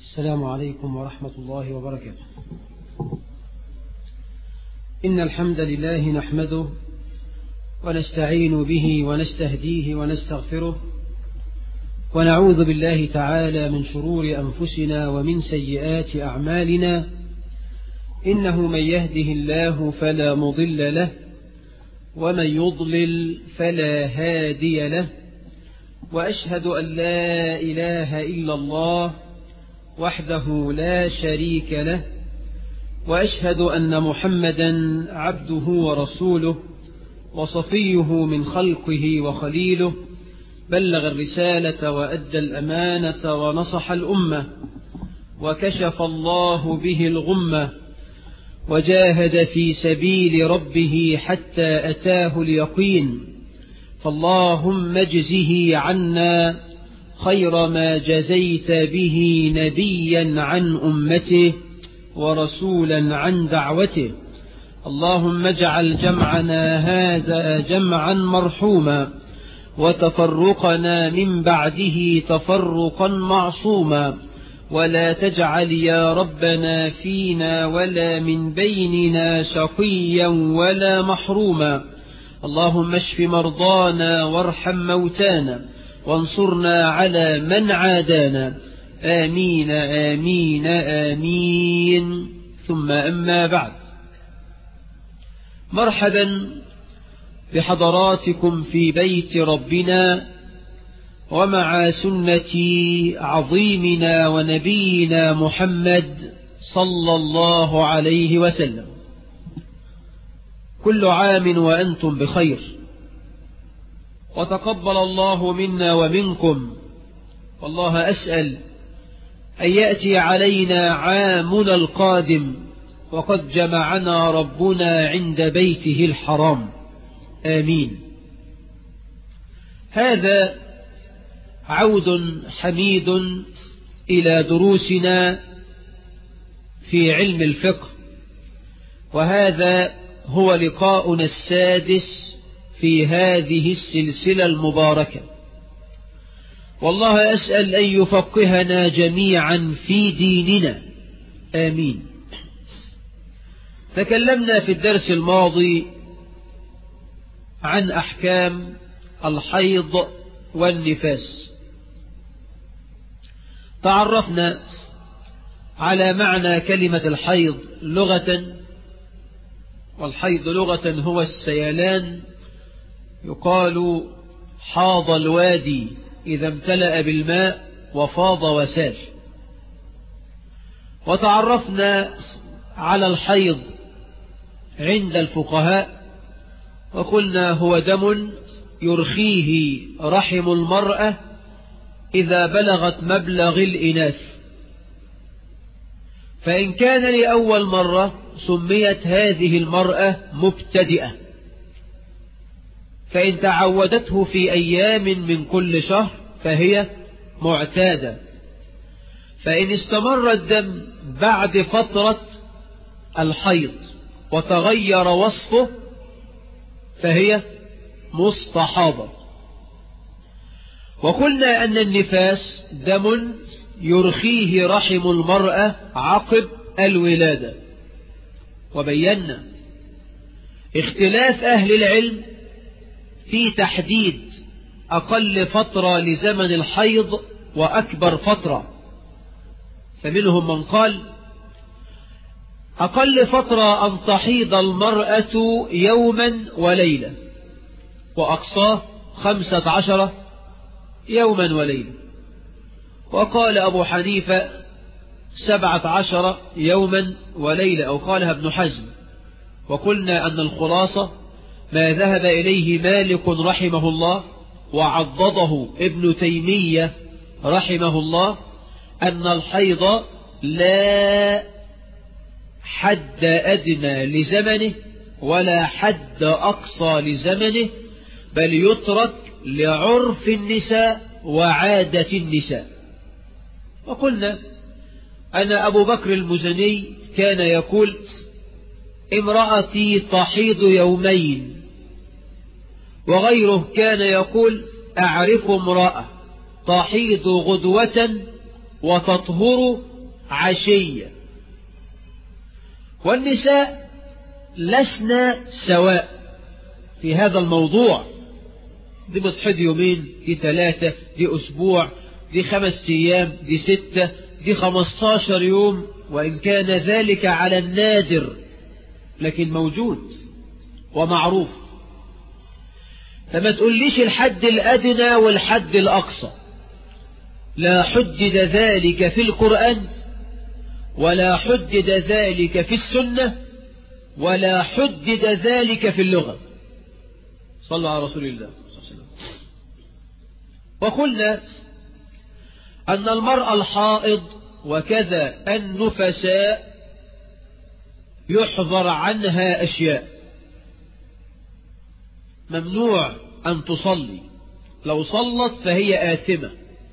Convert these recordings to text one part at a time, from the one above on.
السلام عليكم ورحمة الله وبركاته إن الحمد لله نحمده ونستعين به ونستهديه ونستغفره ونعوذ بالله تعالى من شرور أنفسنا ومن سيئات أعمالنا إنه من يهده الله فلا مضل له ومن يضلل فلا هادي له وأشهد أن لا إله إلا الله وحده لا شريك له وأشهد أن محمدا عبده ورسوله وصفيه من خلقه وخليله بلغ الرسالة وأدى الأمانة ونصح الأمة وكشف الله به الغمة وجاهد في سبيل ربه حتى أتاه اليقين فاللهم اجزه عنا خير ما جزيت به نبيا عن أمته ورسولا عن دعوته اللهم اجعل جمعنا هذا جمعا مرحوما وتفرقنا من بعده تفرقا معصوما ولا تجعل يا ربنا فينا ولا من بيننا شقيا ولا محروما اللهم اشف مرضانا وارحم موتانا وانصرنا على من عادانا آمين آمين آمين ثم أما بعد مرحبا بحضراتكم في بيت ربنا ومع سنة عظيمنا ونبينا محمد صلى الله عليه وسلم كل عام وأنتم بخير وتقبل الله منا ومنكم والله أسأل أن يأتي علينا عامنا القادم وقد جمعنا ربنا عند بيته الحرام آمين هذا عود حميد إلى دروسنا في علم الفقه وهذا هو لقاؤنا السادس في هذه السلسلة المباركة والله أسأل أن يفقهنا جميعا في ديننا آمين تكلمنا في الدرس الماضي عن أحكام الحيض والنفاس تعرفنا على معنى كلمة الحيض لغة والحيض لغة هو السيلان يقال حاض الوادي إذا امتلأ بالماء وفاض وسال وتعرفنا على الحيض عند الفقهاء وقلنا هو دم يرخيه رحم المرأة إذا بلغت مبلغ الإناث فإن كان لأول مرة سميت هذه المرأة مبتدئة فإن تعودته في أيام من كل شهر فهي معتادة فإن استمر الدم بعد فترة الحيض وتغير وصفه فهي مستحاضة وقلنا أن النفاس دم يرخيه رحم المرأة عقب الولادة وبينا اختلاف أهل العلم في تحديد أقل فترة لزمن الحيض وأكبر فترة فمنهم من قال أقل فترة أن تحيض المرأة يوما وليلة وأقصاه خمسة عشر يوما وليلة وقال أبو حنيفة سبعة عشر يوما وليلة أو قالها ابن حزم وقلنا أن الخلاصة ما ذهب إليه مالك رحمه الله وعضده ابن تيمية رحمه الله أن الحيض لا حد أدنى لزمنه ولا حد أقصى لزمنه بل يترك لعرف النساء وعادة النساء وقلنا أن أبو بكر المزني كان يقول امرأتي تحيض يومين وغيره كان يقول أعرف امرأة تحيض غدوة وتطهر عشية والنساء لسنا سواء في هذا الموضوع دي بتصحد يومين دي ثلاثة دي أسبوع دي خمس أيام دي ستة دي خمستاشر يوم وإن كان ذلك على النادر لكن موجود ومعروف فما تقوليش الحد الأدنى والحد الأقصى لا حدد ذلك في القرآن ولا حدد ذلك في السنة ولا حدد ذلك في اللغة صلى على رسول الله صلى الله عليه وسلم وقلنا أن المرأة الحائض وكذا النفساء يحضر عنها أشياء ممنوع أن تصلي لو صلت فهي آثمة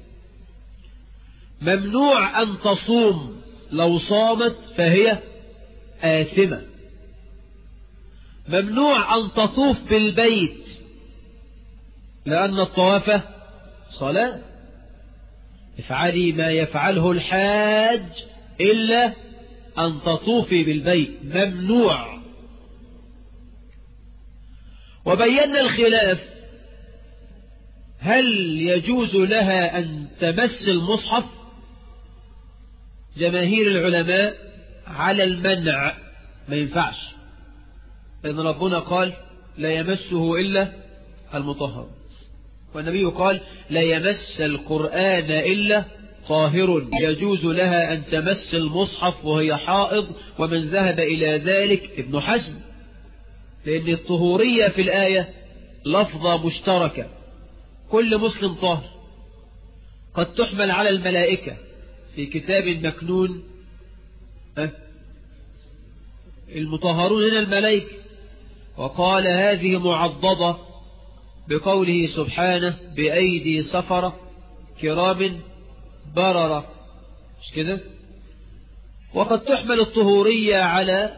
ممنوع أن تصوم لو صامت فهي آثمة ممنوع أن تطوف بالبيت لأن الطواف صلاة افعلي ما يفعله الحاج إلا أن تطوفي بالبيت ممنوع وبينا الخلاف هل يجوز لها أن تمس المصحف جماهير العلماء على المنع ما ينفعش لأن ربنا قال لا يمسه إلا المطهر والنبي قال لا يمس القرآن إلا طاهر يجوز لها أن تمس المصحف وهي حائض ومن ذهب إلى ذلك ابن حزم لأن الطهورية في الآية لفظة مشتركة كل مسلم طاهر قد تحمل على الملائكة في كتاب مكنون المطهرون هنا الملائكة وقال هذه معضدة بقوله سبحانه بأيدي سفرة كرام بررة مش كده وقد تحمل الطهورية على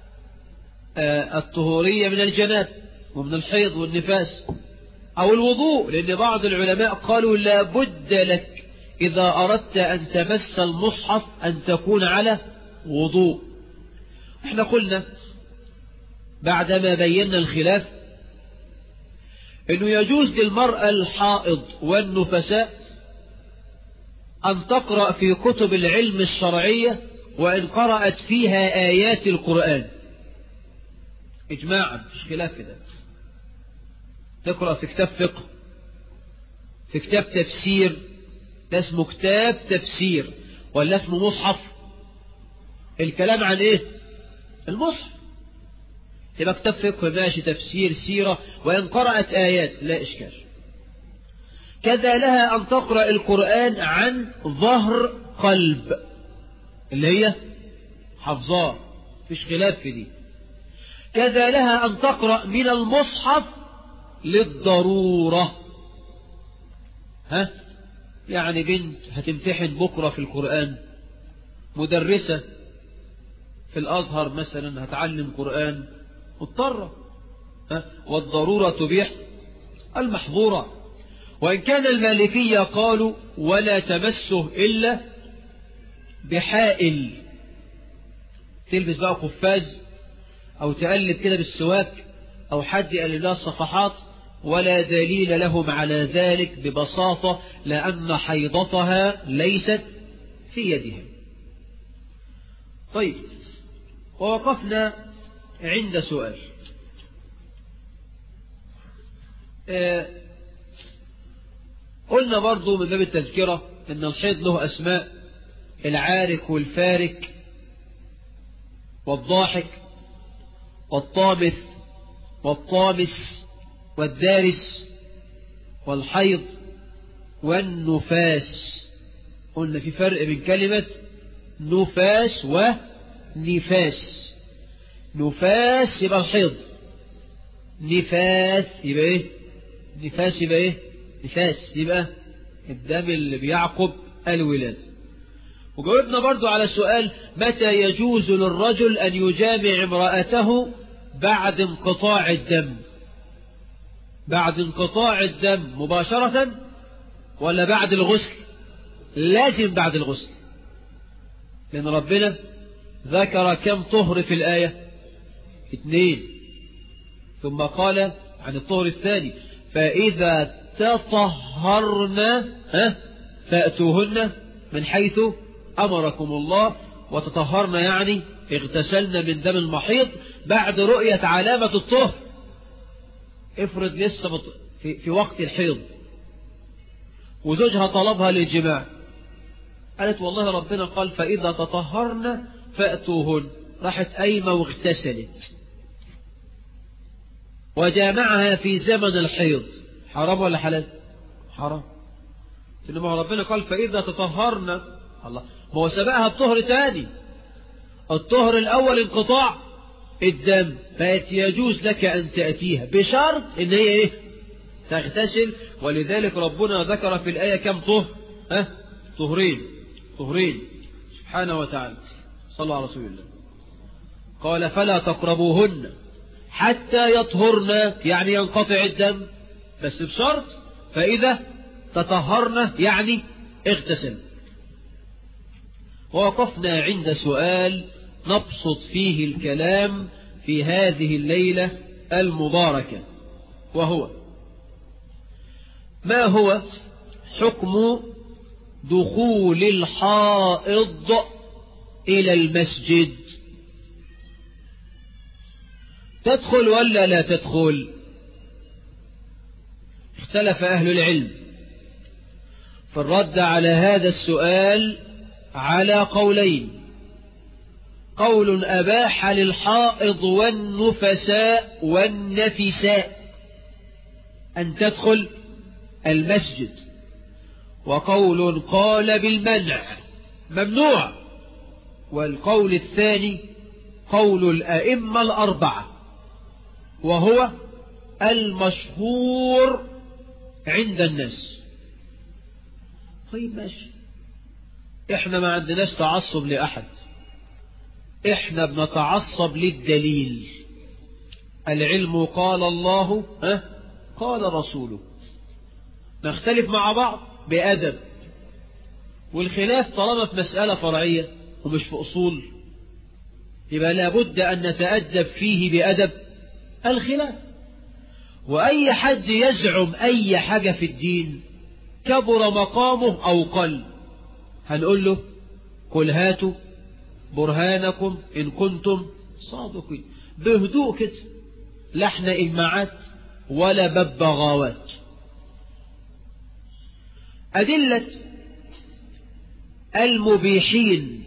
الطهورية من الجناب ومن الحيض والنفاس أو الوضوء لأن بعض العلماء قالوا لا بد لك إذا أردت أن تمس المصحف أن تكون على وضوء احنا قلنا بعدما بينا الخلاف انه يجوز للمرأة الحائض والنفساء ان تقرأ في كتب العلم الشرعية وان قرأت فيها ايات القرآن اجماعا مش خلاف في ذلك تقرأ في كتاب فقه في كتاب تفسير ده اسمه كتاب تفسير ولا اسمه مصحف الكلام عن ايه المصحف يبقى كتاب فقه ماشي تفسير سيرة وإن قرأت آيات لا إشكال كذا لها أن تقرأ القرآن عن ظهر قلب اللي هي حفظاه فيش خلاف في دي كذا لها أن تقرأ من المصحف للضرورة ها يعني بنت هتمتحن بكرة في القرآن مدرسة في الأزهر مثلا هتعلم قرآن مضطرة والضرورة تبيح المحظورة وإن كان المالكية قالوا ولا تمسه إلا بحائل تلبس بقى قفاز أو تقلب كده بالسواك أو حد يقلب لها الصفحات ولا دليل لهم على ذلك ببساطة لأن حيضتها ليست في يدهم طيب ووقفنا عند سؤال آه قلنا برضو من باب التذكرة ان الحيض له اسماء العارك والفارك والضاحك والطامث والطامس والدارس والحيض والنفاس قلنا في فرق بين كلمة نفاس ونفاس نفاس يبقى الحيض نفاس يبقى ايه نفاس يبقى ايه نفاس يبقى الدم اللي بيعقب الولادة وجاوبنا برضو على سؤال متى يجوز للرجل أن يجامع امرأته بعد انقطاع الدم بعد انقطاع الدم مباشرة ولا بعد الغسل لازم بعد الغسل لأن ربنا ذكر كم طهر في الآية اثنين ثم قال عن الطهر الثاني فإذا تطهرنا فأتوهن من حيث أمركم الله وتطهرنا يعني اغتسلنا من دم المحيط بعد رؤية علامة الطهر افرض لسه في, في وقت الحيض وزوجها طلبها للجماع قالت والله ربنا قال فإذا تطهرنا فأتوهن راحت قايمة واغتسلت وجامعها في زمن الحيض حرام ولا حلال حرام إنما ربنا قال فإذا تطهرنا الله ما هو سبقها الطهر تاني الطهر الأول انقطاع الدم بقت يجوز لك أن تأتيها بشرط إن هي إيه تغتسل ولذلك ربنا ذكر في الآية كم طهر ها طهرين طهرين سبحانه وتعالى صلى على رسول الله قال فلا تقربوهن حتى يطهرن يعني ينقطع الدم بس بشرط فإذا تطهرن يعني اغتسل ووقفنا عند سؤال نبسط فيه الكلام في هذه الليلة المباركة وهو ما هو حكم دخول الحائض إلى المسجد تدخل ولا لا تدخل اختلف أهل العلم في الرد على هذا السؤال على قولين قول أباح للحائض والنفساء والنفساء أن تدخل المسجد وقول قال بالمنع ممنوع والقول الثاني قول الأئمة الأربعة وهو المشهور عند الناس طيب ماشي احنا ما عندناش تعصب لأحد احنا بنتعصب للدليل العلم قال الله ها قال رسوله نختلف مع بعض بأدب والخلاف طالما في مسألة فرعية ومش في أصول يبقى لابد أن نتأدب فيه بأدب الخلاف وأي حد يزعم أي حاجة في الدين كبر مقامه أو قل هنقول له قل هاتوا برهانكم إن كنتم صادقين بهدوء كده لحن إماعات ولا ببغاوات أدلة المبيحين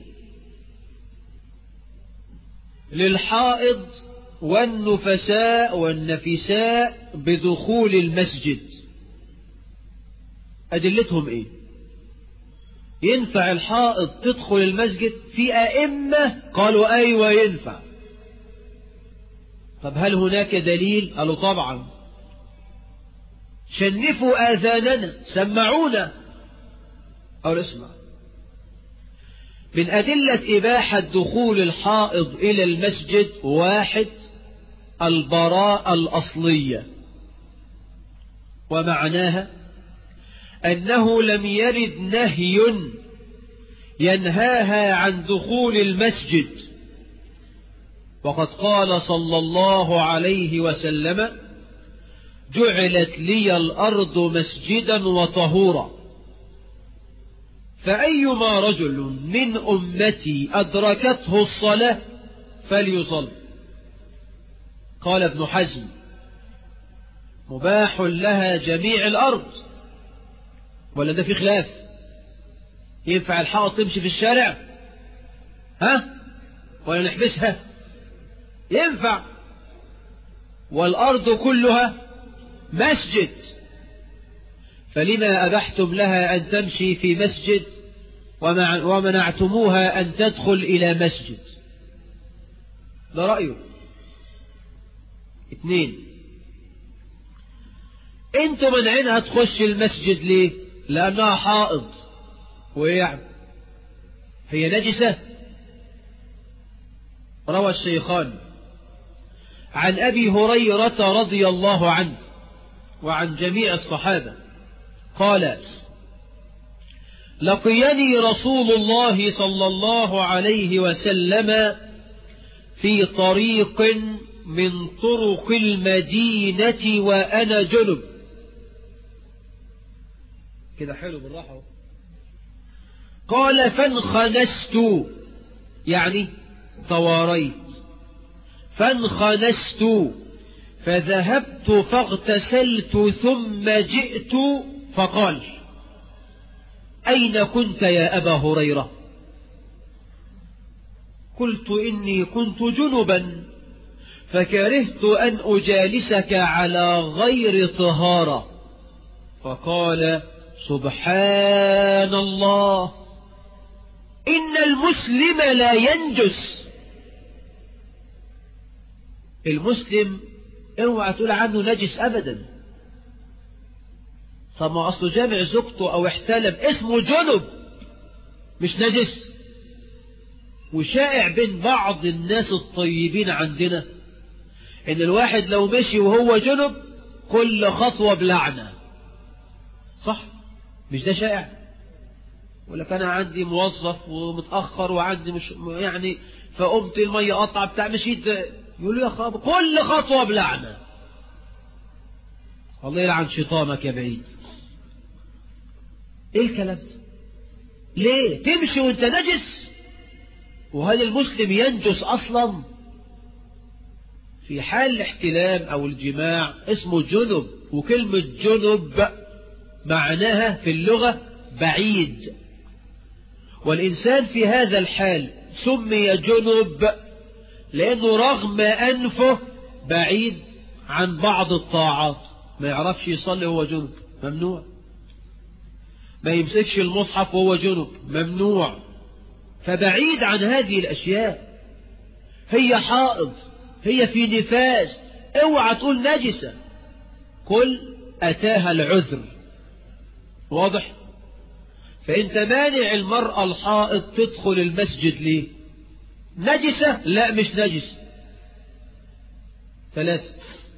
للحائض والنفساء والنفساء بدخول المسجد أدلتهم إيه ينفع الحائض تدخل المسجد في أئمة قالوا أيوة ينفع طب هل هناك دليل قالوا طبعا شنفوا آذاننا سمعونا أو اسمع من أدلة إباحة دخول الحائض إلى المسجد واحد البراءة الأصلية ومعناها أنه لم يرد نهي ينهاها عن دخول المسجد وقد قال صلى الله عليه وسلم جعلت لي الأرض مسجدا وطهورا فأيما رجل من أمتي أدركته الصلاة فليصل قال ابن حزم مباح لها جميع الأرض ولا ده في خلاف ينفع الحائط تمشي في الشارع ها ولا نحبسها ينفع والأرض كلها مسجد فلما أبحتم لها أن تمشي في مسجد ومنعتموها أن تدخل إلى مسجد ده رأيه اثنين انتوا منعينها تخش المسجد ليه لأنها حائض ويعني هي نجسة روى الشيخان عن أبي هريرة رضي الله عنه وعن جميع الصحابة قال لقيني رسول الله صلى الله عليه وسلم في طريق من طرق المدينة وأنا جنب كده حلو بالراحة قال فانخنست يعني تواريت فانخنست فذهبت فاغتسلت ثم جئت فقال أين كنت يا أبا هريرة قلت إني كنت جنبا فكرهت أن أجالسك على غير طهارة فقال سبحان الله إن المسلم لا ينجس المسلم اوعى تقول عنه نجس أبدا طب ما أصله جامع زوجته أو احتلم اسمه جنب مش نجس وشائع بين بعض الناس الطيبين عندنا ان الواحد لو مشي وهو جنب كل خطوة بلعنة صح مش ده شائع ولا كان عندي موظف ومتأخر وعندي مش يعني فقمت المية قطع بتاع مشيت يقول له يا خاب كل خطوة بلعنة الله يلعن شيطانك يا بعيد ايه الكلام ده ليه تمشي وانت نجس وهل المسلم ينجس اصلا في حال الاحتلام او الجماع اسمه جنب وكلمة جنب معناها في اللغة بعيد والإنسان في هذا الحال سمي جنب لأنه رغم أنفه بعيد عن بعض الطاعات ما يعرفش يصلي وهو جنب ممنوع ما يمسكش المصحف وهو جنب ممنوع فبعيد عن هذه الأشياء هي حائض هي في نفاس اوعى تقول نجسة قل أتاها العذر واضح فانت مانع المرأة الحائض تدخل المسجد ليه نجسة لا مش نجسة ثلاثة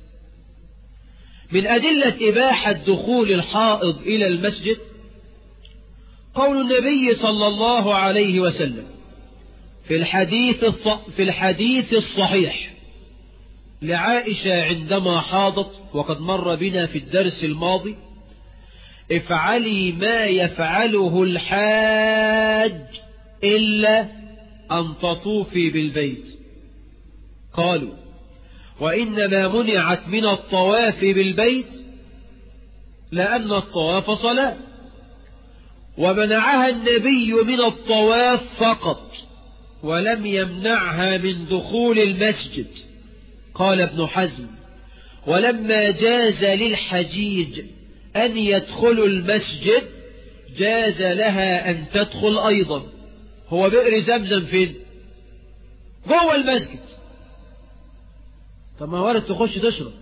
من أدلة إباحة دخول الحائض إلى المسجد قول النبي صلى الله عليه وسلم في الحديث في الحديث الصحيح لعائشة عندما حاضت وقد مر بنا في الدرس الماضي افعلي ما يفعله الحاج إلا أن تطوفي بالبيت قالوا وإنما منعت من الطواف بالبيت لأن الطواف صلاة ومنعها النبي من الطواف فقط ولم يمنعها من دخول المسجد قال ابن حزم ولما جاز للحجيج أن يدخلوا المسجد جاز لها أن تدخل أيضا هو بئر زمزم فين جوه المسجد طب ما وارد تخش تشرب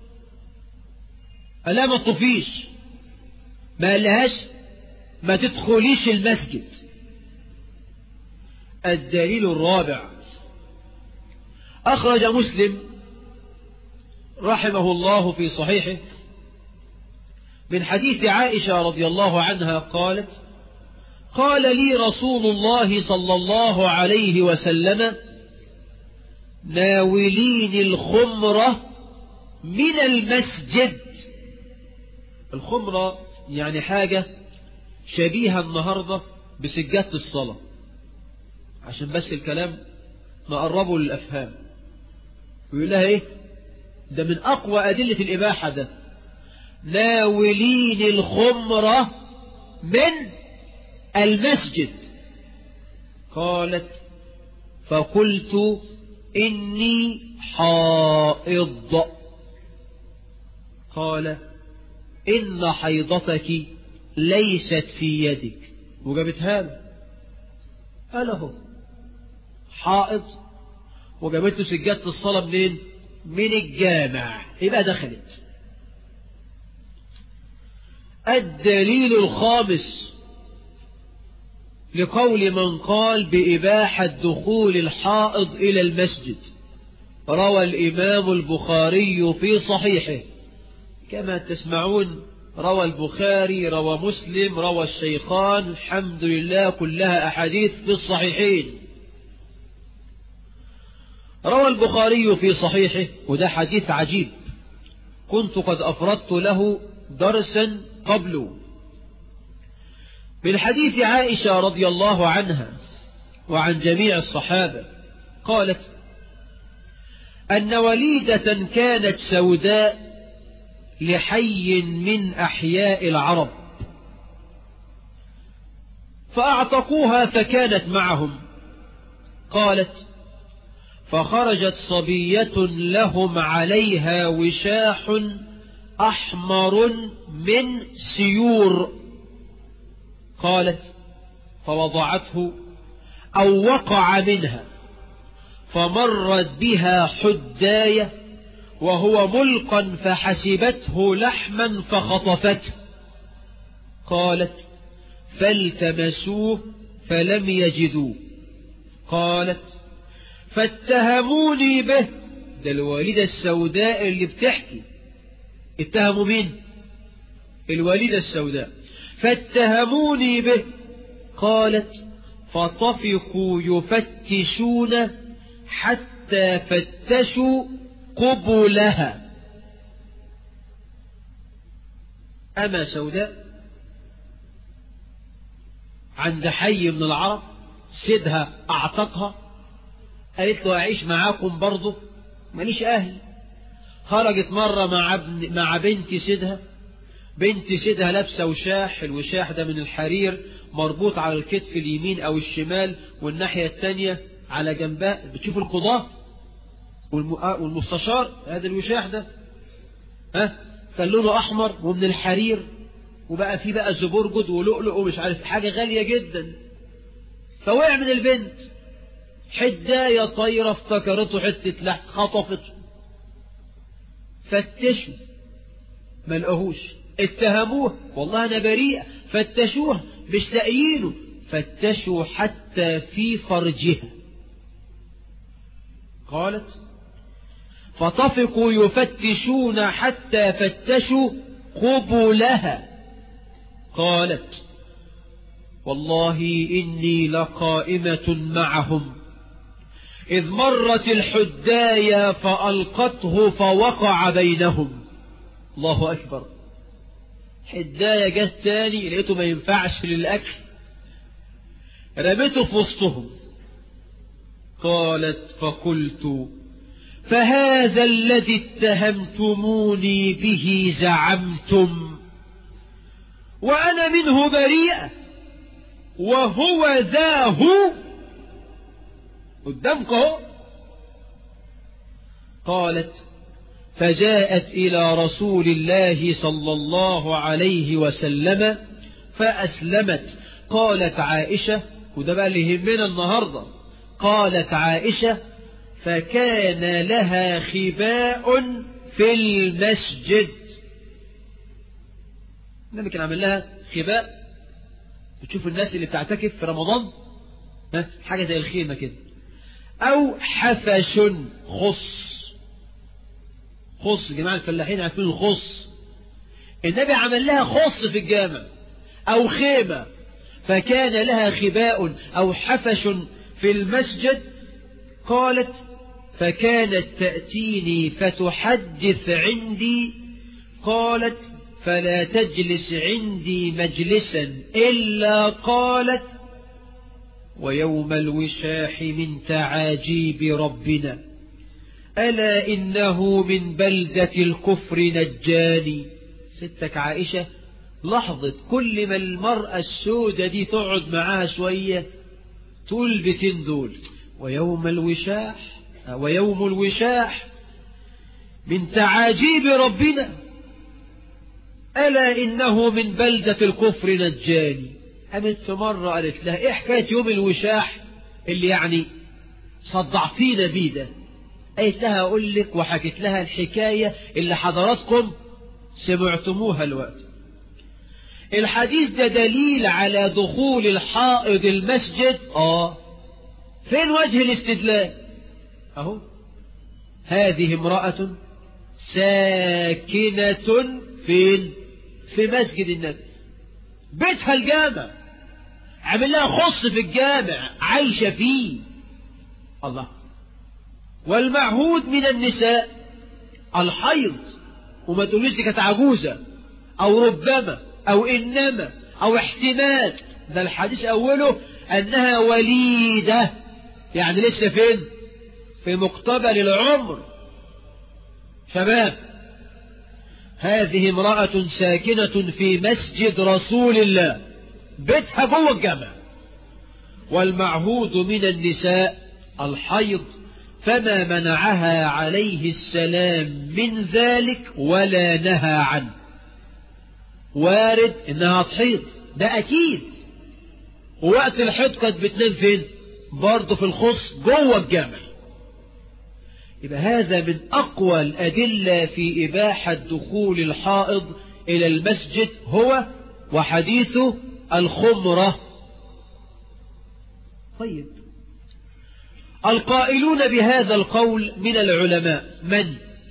ألا ما تطفيش ما قالهاش ما تدخليش المسجد الدليل الرابع أخرج مسلم رحمه الله في صحيحه من حديث عائشة رضي الله عنها قالت قال لي رسول الله صلى الله عليه وسلم ناولين الخمرة من المسجد الخمرة يعني حاجة شبيهة النهاردة بسجادة الصلاة عشان بس الكلام نقربه للأفهام ويقول لها ايه ده من أقوى أدلة الإباحة ده ناولين الخمرة من المسجد قالت فقلت إني حائض قال إن حيضتك ليست في يدك وجابتها له قال له حائض وجابت له سجادة الصلاة منين من الجامع يبقى دخلت الدليل الخامس لقول من قال بإباحة دخول الحائض إلى المسجد روى الإمام البخاري في صحيحه كما تسمعون روى البخاري روى مسلم روى الشيخان الحمد لله كلها أحاديث في الصحيحين روى البخاري في صحيحه وده حديث عجيب كنت قد أفردت له درسا قبله من حديث عائشة رضي الله عنها وعن جميع الصحابة قالت أن وليدة كانت سوداء لحي من أحياء العرب فأعتقوها فكانت معهم قالت فخرجت صبية لهم عليها وشاح أحمر من سيور قالت فوضعته أو وقع منها فمرت بها حداية وهو ملقا فحسبته لحما فخطفته قالت فالتمسوه فلم يجدوه قالت فاتهموني به ده الوالدة السوداء اللي بتحكي اتهموا مين الوالدة السوداء فاتهموني به قالت فطفقوا يفتشون حتى فتشوا قبلها أما سوداء عند حي من العرب سيدها أعتقها قالت له أعيش معاكم برضه ماليش أهل خرجت مرة مع, ابن مع بنت سيدها بنت سيدها لابسة وشاح الوشاح ده من الحرير مربوط على الكتف اليمين أو الشمال والناحية التانية على جنبها بتشوف القضاء والمستشار هذا الوشاح ده ها كان لونه أحمر ومن الحرير وبقى فيه بقى زبرجد ولؤلؤ ومش عارف حاجة غالية جدا فوقع من البنت حداية طايرة افتكرته حتة لحم خطفته فتشوا ما لقوهوش اتهموه والله انا بريئة فتشوه مش لاقيينه فتشوا حتى في فرجها قالت فطفقوا يفتشون حتى فتشوا قبلها قالت والله إني لقائمة معهم إذ مرت الحدايا فألقته فوقع بينهم الله أكبر حدايا جت تاني لقيته ما ينفعش للأكل رميته في وسطهم قالت فقلت فهذا الذي اتهمتموني به زعمتم وأنا منه بريئة وهو ذا هو قدامك اهو قالت فجاءت إلى رسول الله صلى الله عليه وسلم فأسلمت قالت عائشة وده بقى اللي يهمنا النهاردة قالت عائشة فكان لها خباء في المسجد النبي كان عامل لها خباء بتشوف الناس اللي بتعتكف في رمضان ها حاجة زي الخيمة كده أو حفش خص خص جماعة الفلاحين عارفين الخص النبي عمل لها خص في الجامع أو خيمة فكان لها خباء أو حفش في المسجد قالت فكانت تأتيني فتحدث عندي قالت فلا تجلس عندي مجلسا إلا قالت ويوم الوشاح من تعاجيب ربنا ألا إنه من بلدة الكفر نجاني ستك عائشة لحظة كل ما المرأة السودة دي تقعد معاها شوية تقول البيتين دول ويوم الوشاح ويوم الوشاح من تعاجيب ربنا ألا إنه من بلدة الكفر نجاني قامت في مرة قالت لها إيه حكاية يوم الوشاح اللي يعني صدعتينا بيه ده قالت لها أقول لك وحكيت لها الحكاية اللي حضراتكم سمعتموها الوقت الحديث ده دليل على دخول الحائض المسجد آه فين وجه الاستدلال أهو هذه امرأة ساكنة فين في مسجد النبي بيتها الجامع عامل لها خص في الجامع عايشة فيه الله والمعهود من النساء الحيض وما تقوليش دي كانت عجوزة أو ربما أو إنما أو احتمال ده الحديث أوله أنها وليدة يعني لسه فين في مقتبل العمر شباب هذه امرأة ساكنة في مسجد رسول الله بيتها جوه الجامع والمعهود من النساء الحيض فما منعها عليه السلام من ذلك ولا نهى عنه وارد انها تحيض ده اكيد ووقت الحيض كانت بتنام فين برضه في الخص جوه الجامع يبقى هذا من اقوى الادله في اباحه دخول الحائض الى المسجد هو وحديث الخمره طيب القائلون بهذا القول من العلماء من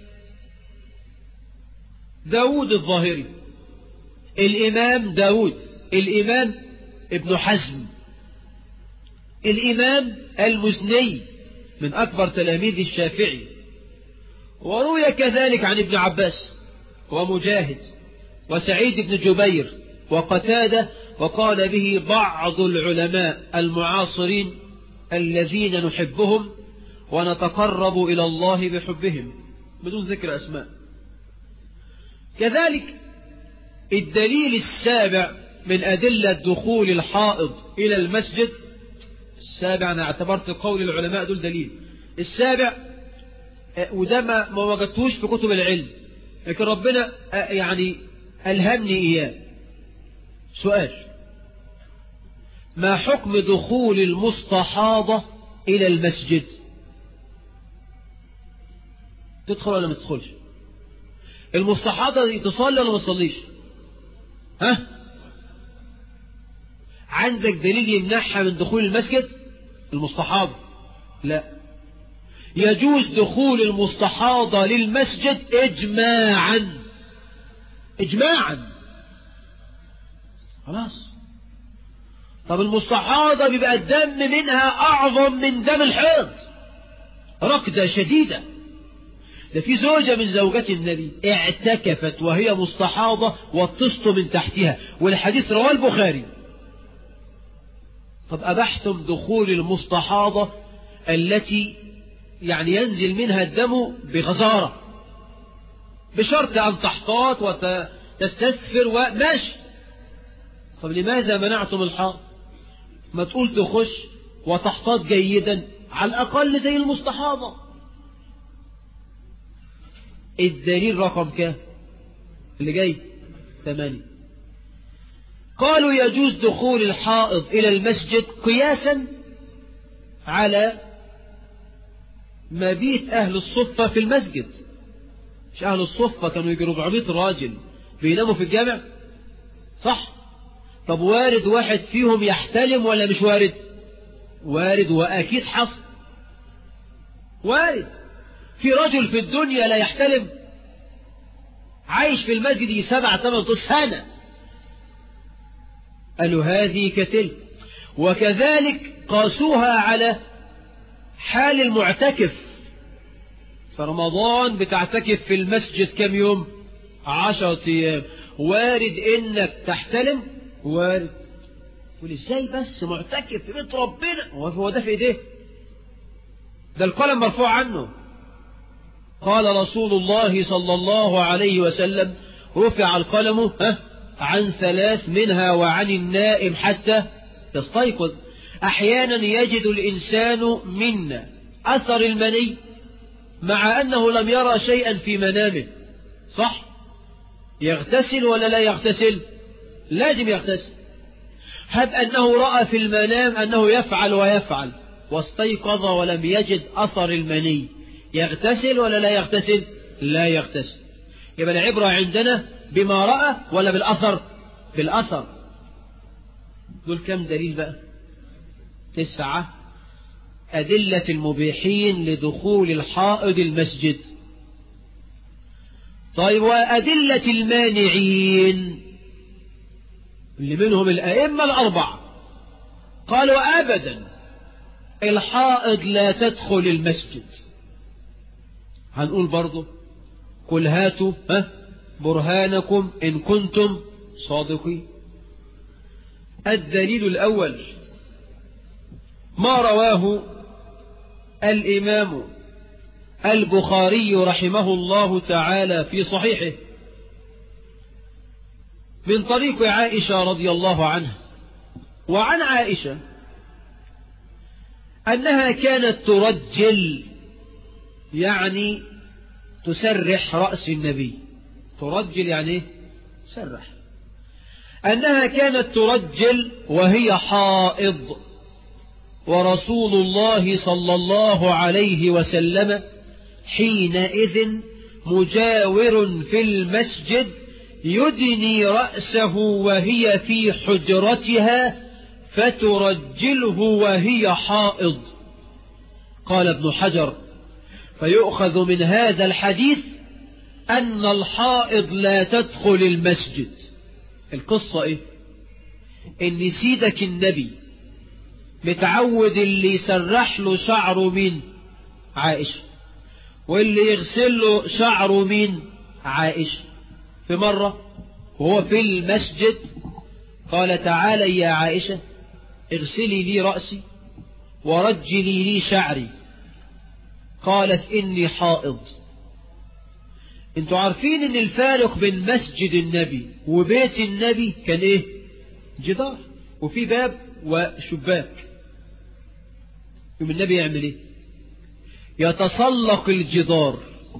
داود الظاهري الإمام داود الإمام ابن حزم الإمام المزني من أكبر تلاميذ الشافعي وروي كذلك عن ابن عباس ومجاهد وسعيد بن جبير وقتادة وقال به بعض العلماء المعاصرين الذين نحبهم ونتقرب إلى الله بحبهم بدون ذكر أسماء كذلك الدليل السابع من أدلة دخول الحائض إلى المسجد السابع أنا اعتبرت قول العلماء دول دليل السابع وده ما, ما وجدتوش في كتب العلم لكن ربنا يعني ألهمني إياه سؤال ما حكم دخول المستحاضة إلى المسجد تدخل ولا ما تدخلش المستحاضة دي تصلي ولا ما تصليش ها عندك دليل يمنعها من دخول المسجد المستحاضة لا يجوز دخول المستحاضة للمسجد إجماعا إجماعا خلاص طب المستحاضة بيبقى الدم منها أعظم من دم الحيض ركضة شديدة ده في زوجة من زوجات النبي اعتكفت وهي مستحاضة والطست من تحتها والحديث رواه البخاري طب أبحتم دخول المستحاضة التي يعني ينزل منها الدم بغزارة بشرط أن تحتاط وتستثفر وماشي طب لماذا منعتم الحائض ما تقول تخش وتحتاط جيدا على الأقل زي المستحاضة الدليل رقم كام اللي جاي ثمانية قالوا يجوز دخول الحائض إلى المسجد قياسا على مبيت أهل الصفة في المسجد مش أهل الصفة كانوا يجي 400 راجل بيناموا في الجامع صح طب وارد واحد فيهم يحتلم ولا مش وارد وارد وأكيد حصل وارد في رجل في الدنيا لا يحتلم عايش في المسجد سبعة ثمان سنة قالوا هذه كتلك وكذلك قاسوها على حال المعتكف في رمضان بتعتكف في المسجد كم يوم عشرة أيام وارد إنك تحتلم وارد تقول ازاي بس معتكف في بيت ربنا هو ده في ايديه ده القلم مرفوع عنه قال رسول الله صلى الله عليه وسلم رفع القلم ها عن ثلاث منها وعن النائم حتى يستيقظ أحيانا يجد الإنسان منا أثر المني مع أنه لم يرى شيئا في منامه صح يغتسل ولا لا يغتسل لازم يغتسل هب أنه رأى في المنام أنه يفعل ويفعل واستيقظ ولم يجد أثر المني يغتسل ولا لا يغتسل لا يغتسل يبقى العبرة عندنا بما رأى ولا بالأثر بالأثر دول كم دليل بقى تسعة أدلة المبيحين لدخول الحائض المسجد طيب وأدلة المانعين اللي منهم الأئمة الأربعة قالوا أبدا الحائض لا تدخل المسجد هنقول برضه قل هاتوا ها برهانكم إن كنتم صادقين الدليل الأول ما رواه الإمام البخاري رحمه الله تعالى في صحيحه من طريق عائشة رضي الله عنها وعن عائشة أنها كانت ترجل يعني تسرح رأس النبي ترجل يعني ايه سرح أنها كانت ترجل وهي حائض ورسول الله صلى الله عليه وسلم حينئذ مجاور في المسجد يدني رأسه وهي في حجرتها فترجله وهي حائض قال ابن حجر فيؤخذ من هذا الحديث أن الحائض لا تدخل المسجد القصة إيه إن سيدك النبي متعود اللي يسرح له شعره مين عائشة واللي يغسل له شعره مين عائشة في مرة وهو في المسجد قال تعالى يا عائشة اغسلي لي رأسي ورجلي لي شعري قالت إني حائض انتوا عارفين ان الفارق بين مسجد النبي وبيت النبي كان ايه جدار وفي باب وشباك يوم النبي يعمل ايه يتسلق الجدار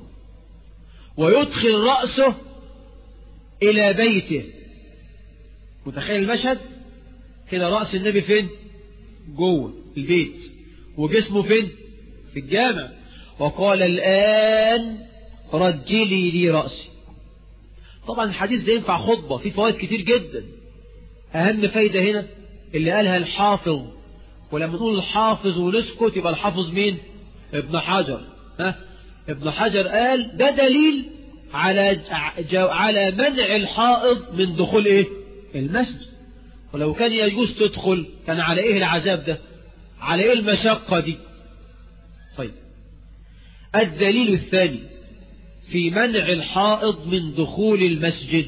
ويدخل رأسه إلى بيته متخيل المشهد كده رأس النبي فين جوه البيت وجسمه فين في الجامع وقال الآن رجلي لي رأسي طبعا الحديث ده ينفع خطبة في فوائد كتير جدا أهم فايدة هنا اللي قالها الحافظ ولما نقول الحافظ ونسكت يبقى الحافظ مين ابن حجر ها ابن حجر قال ده دليل على على منع الحائض من دخول ايه المسجد ولو كان يجوز تدخل كان على ايه العذاب ده على ايه المشقة دي طيب الدليل الثاني في منع الحائض من دخول المسجد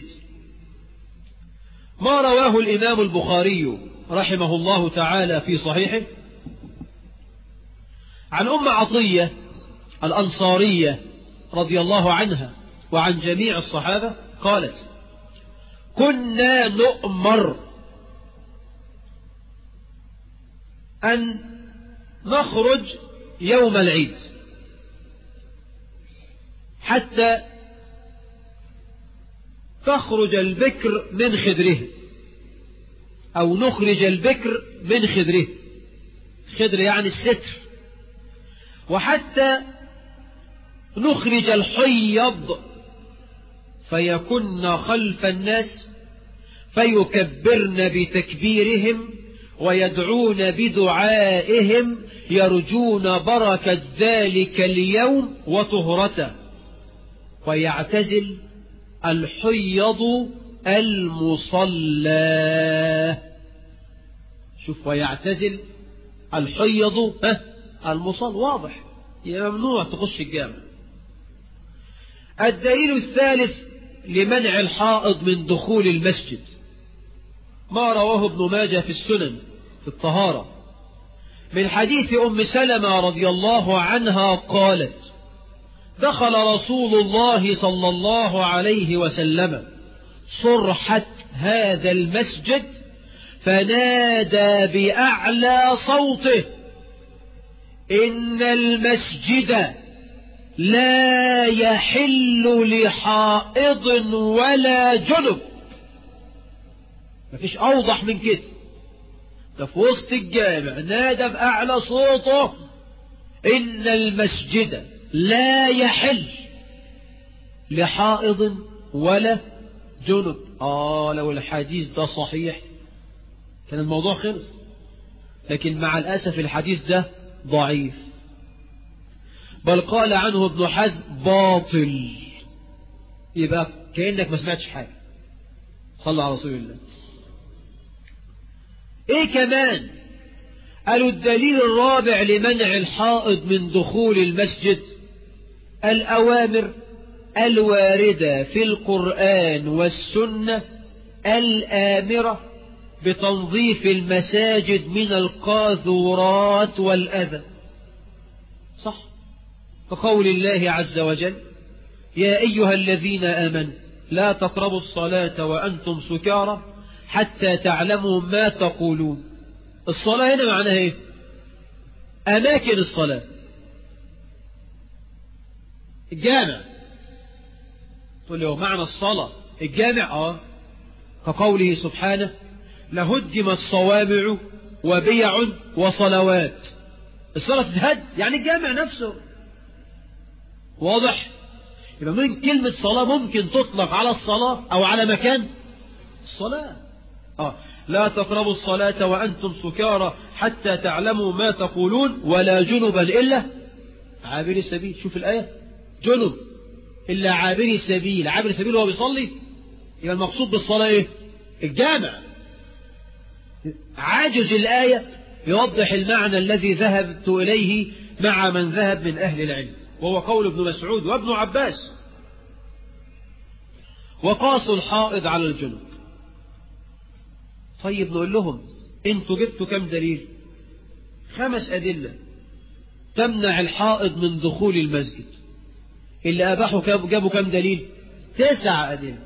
ما رواه الإمام البخاري رحمه الله تعالى في صحيحه عن أم عطية الأنصارية رضي الله عنها وعن جميع الصحابة قالت كنا نؤمر أن نخرج يوم العيد حتى تخرج البكر من خدره أو نخرج البكر من خدره خدر يعني الستر وحتى نخرج الحيض فيكن خلف الناس فيكبرن بتكبيرهم ويدعون بدعائهم يرجون بركة ذلك اليوم وطهرته ويعتزل الحيض المصلى شوف ويعتزل الحيض المصلى واضح يا ممنوع تخش الجامع الدليل الثالث لمنع الحائض من دخول المسجد ما رواه ابن ماجه في السنن في الطهارة من حديث أم سلمة رضي الله عنها قالت دخل رسول الله صلى الله عليه وسلم صرحة هذا المسجد فنادى بأعلى صوته إن المسجد لا يحل لحائض ولا جنب مفيش أوضح من كده ده في وسط الجامع نادى بأعلى صوته إن المسجد لا يحل لحائض ولا جنب آه لو الحديث ده صحيح كان الموضوع خلص لكن مع الأسف الحديث ده ضعيف بل قال عنه ابن حزم باطل يبقى كأنك ما سمعتش حاجة صلى على رسول الله ايه كمان قالوا الدليل الرابع لمنع الحائض من دخول المسجد الأوامر الواردة في القرآن والسنة الآمرة بتنظيف المساجد من القاذورات والأذى صح كقول الله عز وجل يا أيها الذين آمنوا لا تقربوا الصلاة وأنتم سكارى حتى تعلموا ما تقولون الصلاة هنا معناها ايه أماكن الصلاة الجامع تقول له معنى الصلاة الجامع اه كقوله سبحانه لهدم الصوامع وبيع وصلوات الصلاة تتهد يعني الجامع نفسه واضح يبقى من كلمة صلاة ممكن تطلق على الصلاة أو على مكان الصلاة آه. لا تقربوا الصلاة وأنتم سكارى حتى تعلموا ما تقولون ولا جنبا إلا عابر السبيل شوف الآية جنب إلا عابر السبيل عابر السبيل وهو بيصلي يبقى المقصود بالصلاة إيه الجامع عاجز الآية يوضح المعنى الذي ذهبت إليه مع من ذهب من أهل العلم وهو قول ابن مسعود وابن عباس وقاس الحائض على الجنب طيب نقول لهم انتوا جبتوا كم دليل خمس أدلة تمنع الحائض من دخول المسجد اللي أباحوا جابوا كم دليل تسع أدلة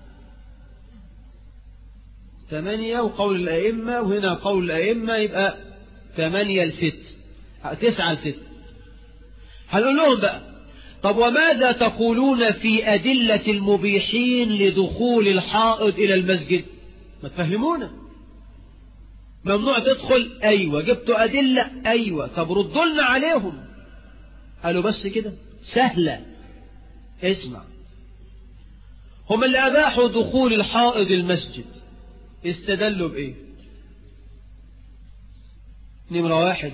ثمانية وقول الأئمة وهنا قول الأئمة يبقى ثمانية لست تسعة لست هنقول لهم بقى طب وماذا تقولون في أدلة المبيحين لدخول الحائض إلى المسجد ما تفهمونا ممنوع تدخل أيوة جبتوا أدلة أيوة طب ردوا لنا عليهم قالوا بس كده سهلة اسمع هم اللي أباحوا دخول الحائض المسجد استدلوا بإيه نمرة واحد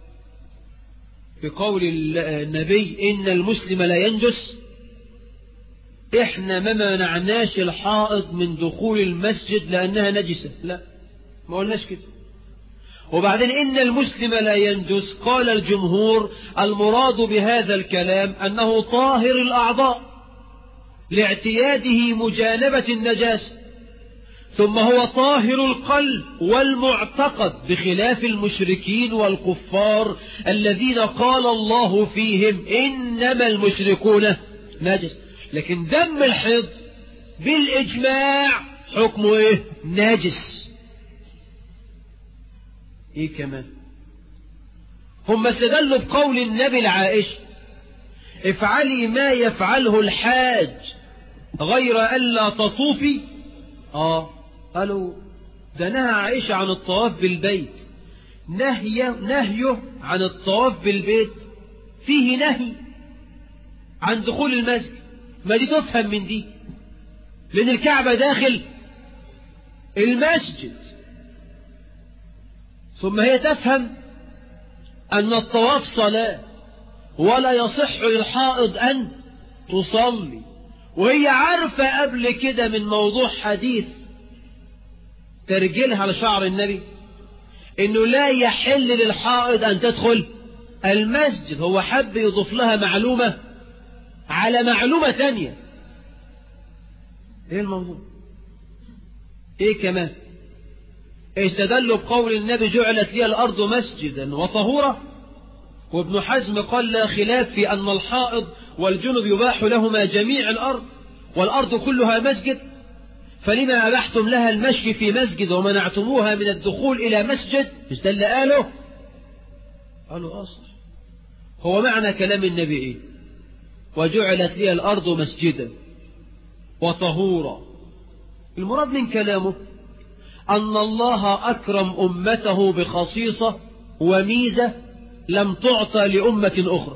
بقول النبي إن المسلم لا ينجس إحنا ما منعناش الحائض من دخول المسجد لأنها نجسة لا ما قلناش كده وبعدين إن المسلم لا ينجس قال الجمهور المراد بهذا الكلام أنه طاهر الأعضاء لاعتياده مجانبة النجاسة ثم هو طاهر القلب والمعتقد بخلاف المشركين والكفار الذين قال الله فيهم إنما المشركون نجس لكن دم الحيض بالإجماع حكمه إيه نجس إيه كمان هم استدلوا بقول النبي العائشة افعلي ما يفعله الحاج غير ألا تطوفي آه قالوا ده نهى عائشة عن الطواف بالبيت نهي نهيه عن الطواف بالبيت فيه نهي عن دخول المسجد ما دي تفهم من دي لأن الكعبة داخل المسجد ثم هي تفهم أن الطواف صلاة ولا يصح للحائض أن تصلي وهي عارفة قبل كده من موضوع حديث ترجلها على شعر النبي انه لا يحل للحائض ان تدخل المسجد هو حب يضيف لها معلومة على معلومة تانية ايه الموضوع ايه كمان استدلوا بقول النبي جعلت لي الارض مسجدا وطهورا وابن حزم قال لا خلاف في ان الحائض والجنب يباح لهما جميع الارض والارض كلها مسجد فلما أبحتم لها المشي في مسجد ومنعتموها من الدخول إلى مسجد مش ده اللي قاله قالوا آه صح هو معنى كلام النبي إيه وجعلت لي الأرض مسجدا وطهورا المراد من كلامه أن الله أكرم أمته بخصيصة وميزة لم تعطى لأمة أخرى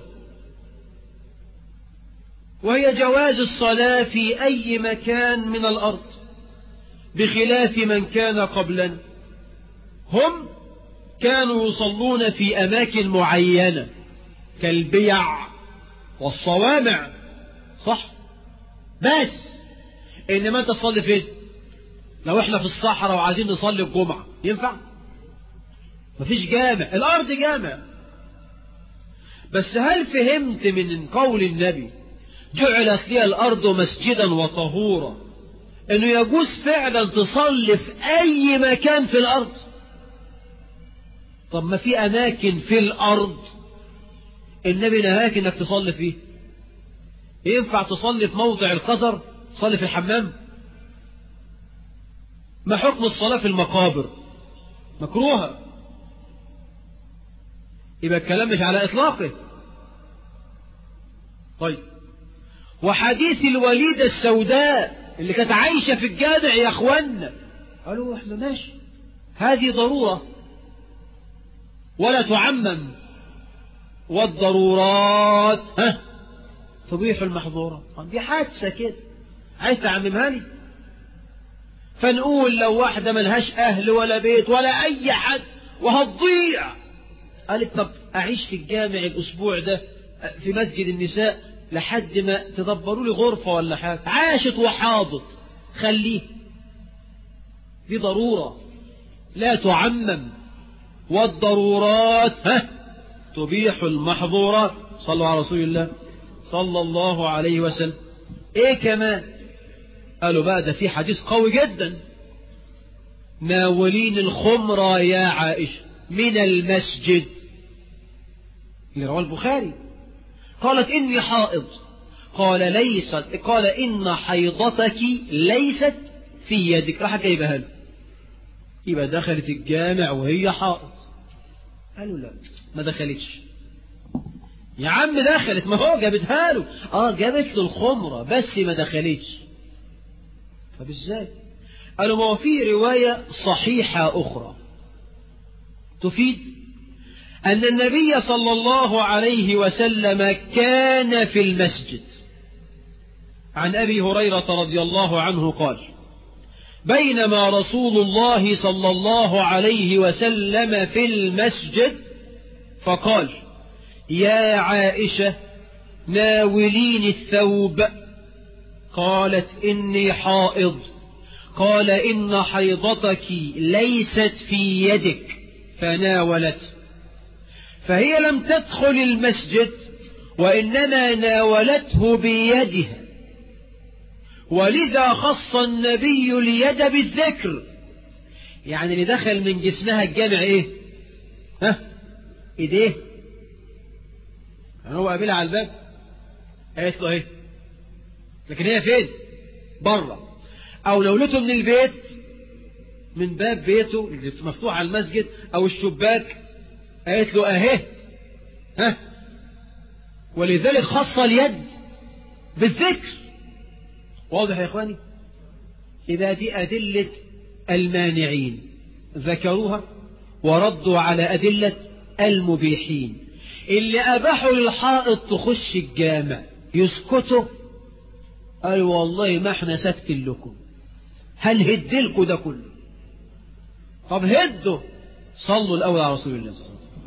وهي جواز الصلاة في أي مكان من الأرض بخلاف من كان قبلنا هم كانوا يصلون في أماكن معينة كالبيع والصوامع صح بس إنما أنت تصلي فين لو إحنا في الصحراء وعايزين نصلي الجمعة ينفع مفيش جامع الأرض جامع بس هل فهمت من قول النبي جعلت لي الأرض مسجدا وطهورا انه يجوز فعلا تصلي في اي مكان في الارض طب ما في اماكن في الارض النبي نهاك انك تصلي فيه ينفع تصلي في موضع القذر تصلي في الحمام ما حكم الصلاة في المقابر مكروهة يبقى الكلام مش على إطلاقه طيب وحديث الوليدة السوداء اللي كانت عايشة في الجامع يا أخوانا قالوا احنا ماشي هذه ضرورة ولا تعمم والضرورات ها تبيح المحظورة دي حادثة كده عايز تعممها لي فنقول لو واحدة ملهاش أهل ولا بيت ولا أي حد وهتضيع قالت طب أعيش في الجامع الأسبوع ده في مسجد النساء لحد ما تدبروا لي غرفة ولا حاجة عاشت وحاضت خليه دي ضرورة لا تعمم والضرورات ها تبيح المحظورات صلوا على رسول الله صلى الله عليه وسلم ايه كمان قالوا بقى ده في حديث قوي جدا ناولين الخمرة يا عائشة من المسجد اللي رواه البخاري قالت إني حائض قال ليست قال إن حيضتك ليست في يدك راح جايبها له يبقى دخلت الجامع وهي حائض قالوا لا ما دخلتش يا عم دخلت ما هو جابتها له اه جابت له الخمرة بس ما دخلتش طب ازاي قالوا ما هو في رواية صحيحة أخرى تفيد أن النبي صلى الله عليه وسلم كان في المسجد عن أبي هريرة رضي الله عنه قال بينما رسول الله صلى الله عليه وسلم في المسجد فقال يا عائشة ناوليني الثوب قالت إني حائض قال إن حيضتك ليست في يدك فناولته فهي لم تدخل المسجد وإنما ناولته بيدها ولذا خص النبي اليد بالذكر يعني اللي دخل من جسمها الجامع ايه ها ايديه يعني هو قابلها على الباب قالت له ايه لكن هي فين بره او نولته من البيت من باب بيته اللي مفتوح على المسجد او الشباك قالت له اهي ها ولذلك خص اليد بالذكر واضح يا اخواني اذا دي ادله المانعين ذكروها وردوا على ادله المبيحين اللي اباحوا للحائط تخش الجامع يسكتوا قال والله ما احنا ساكتين لكم هنهد لكم ده كله طب هدوا صلوا الاول على رسول الله صلى الله عليه وسلم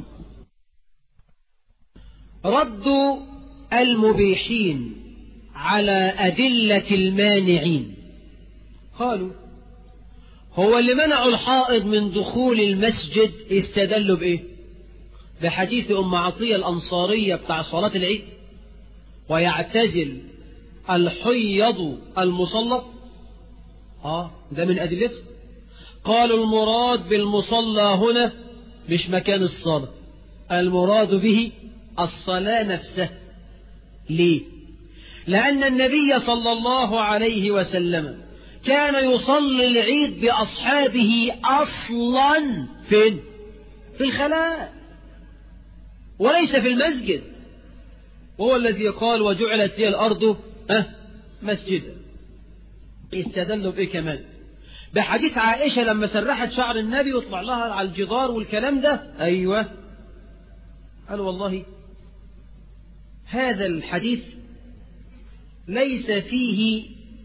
ردوا المبيحين على أدلة المانعين قالوا هو اللي منعوا الحائض من دخول المسجد استدلوا بإيه بحديث أم عطية الأنصارية بتاع صلاة العيد ويعتزل الحيض المصلى آه ده من أدلته قالوا المراد بالمصلى هنا مش مكان الصلاة المراد به الصلاة نفسها ليه لأن النبي صلى الله عليه وسلم كان يصلي العيد بأصحابه أصلا فين في الخلاء وليس في المسجد وهو الذي قال وجعلت لي الأرض أه مسجدا استدلوا بإيه كمان بحديث عائشة لما سرحت شعر النبي وطلع لها على الجدار والكلام ده أيوة قال والله هذا الحديث ليس فيه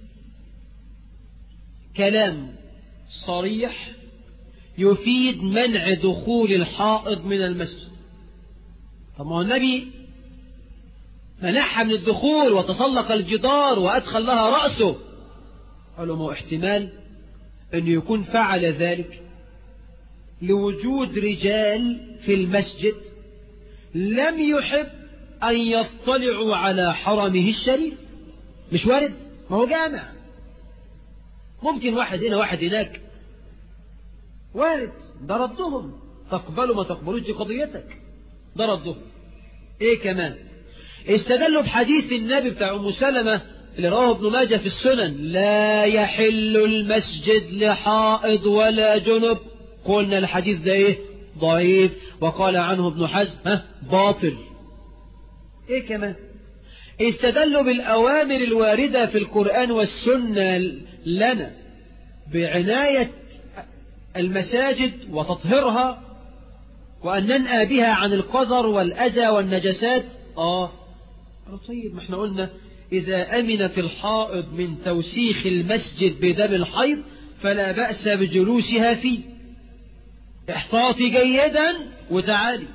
كلام صريح يفيد منع دخول الحائض من المسجد طب ما هو النبي منعها من الدخول وتسلق الجدار وأدخل لها رأسه قالوا ما هو احتمال أنه يكون فعل ذلك لوجود رجال في المسجد لم يحب أن يطلعوا على حرمه الشريف مش وارد ما هو جامع ممكن واحد هنا واحد هناك وارد ده ردهم تقبلوا ما تقبلوش دي قضيتك ده ردهم ايه كمان استدلوا بحديث النبي بتاع ام سلمة اللي رواه ابن ماجه في السنن لا يحل المسجد لحائض ولا جنب قلنا الحديث ده ايه ضعيف وقال عنه ابن حزم ها باطل ايه كمان استدلوا بالأوامر الواردة في القرآن والسنة لنا بعناية المساجد وتطهيرها وأن ننأى بها عن القذر والأذى والنجسات آه طيب ما احنا قلنا إذا أمنت الحائض من توسيخ المسجد بدم الحيض فلا بأس بجلوسها فيه احتاطي جيدا وتعالي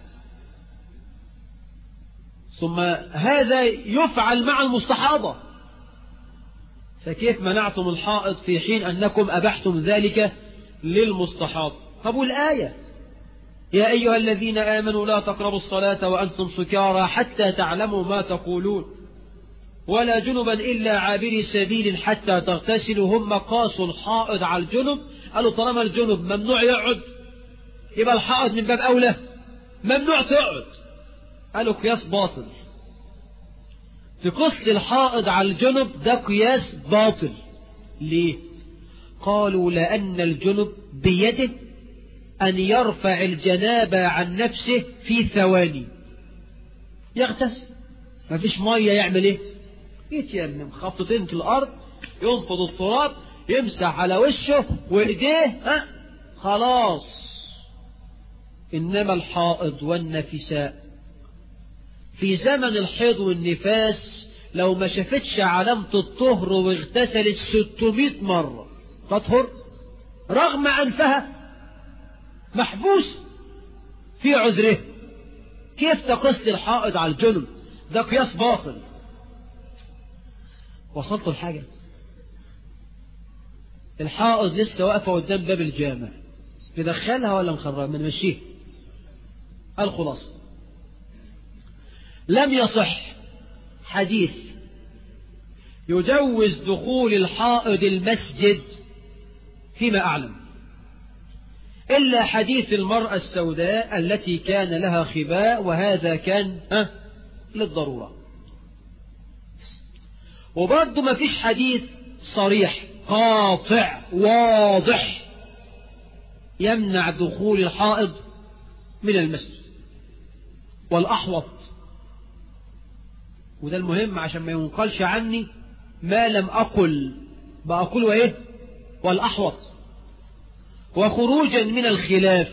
ثم هذا يفعل مع المستحاضة فكيف منعتم الحائض في حين أنكم أبحتم ذلك للمستحاض طب والآية يا أيها الذين آمنوا لا تقربوا الصلاة وأنتم سكارى حتى تعلموا ما تقولون ولا جنبا إلا عابري سبيل حتى تغتسلوا هم قاسوا الحائض على الجنب قالوا طالما الجنب ممنوع يقعد يبقى الحائض من باب أولى ممنوع تقعد قالوا قياس باطل تقص الحائض على الجنب ده قياس باطل ليه قالوا لأن الجنب بيده أن يرفع الجنابة عن نفسه في ثواني يغتسل ما فيش مية يعمل ايه يتيمم خبطتين في الأرض ينفض التراب يمسح على وشه وإيديه ها خلاص إنما الحائض والنفساء في زمن الحيض والنفاس لو ما شافتش علامة الطهر واغتسلت 600 مرة تطهر رغم أنفها محبوس في عذره كيف تقص الحائض على الجنب ده قياس باطل وصلت الحاجة الحائض لسه واقفة قدام باب الجامع ندخلها ولا نخرجها نمشيها الخلاصة لم يصح حديث يجوز دخول الحائض المسجد فيما أعلم إلا حديث المرأة السوداء التي كان لها خباء وهذا كان ها للضرورة وبرضه ما فيش حديث صريح قاطع واضح يمنع دخول الحائض من المسجد والأحوط وده المهم عشان ما ينقلش عني ما لم أقل بأقول وإيه والأحوط وخروجا من الخلاف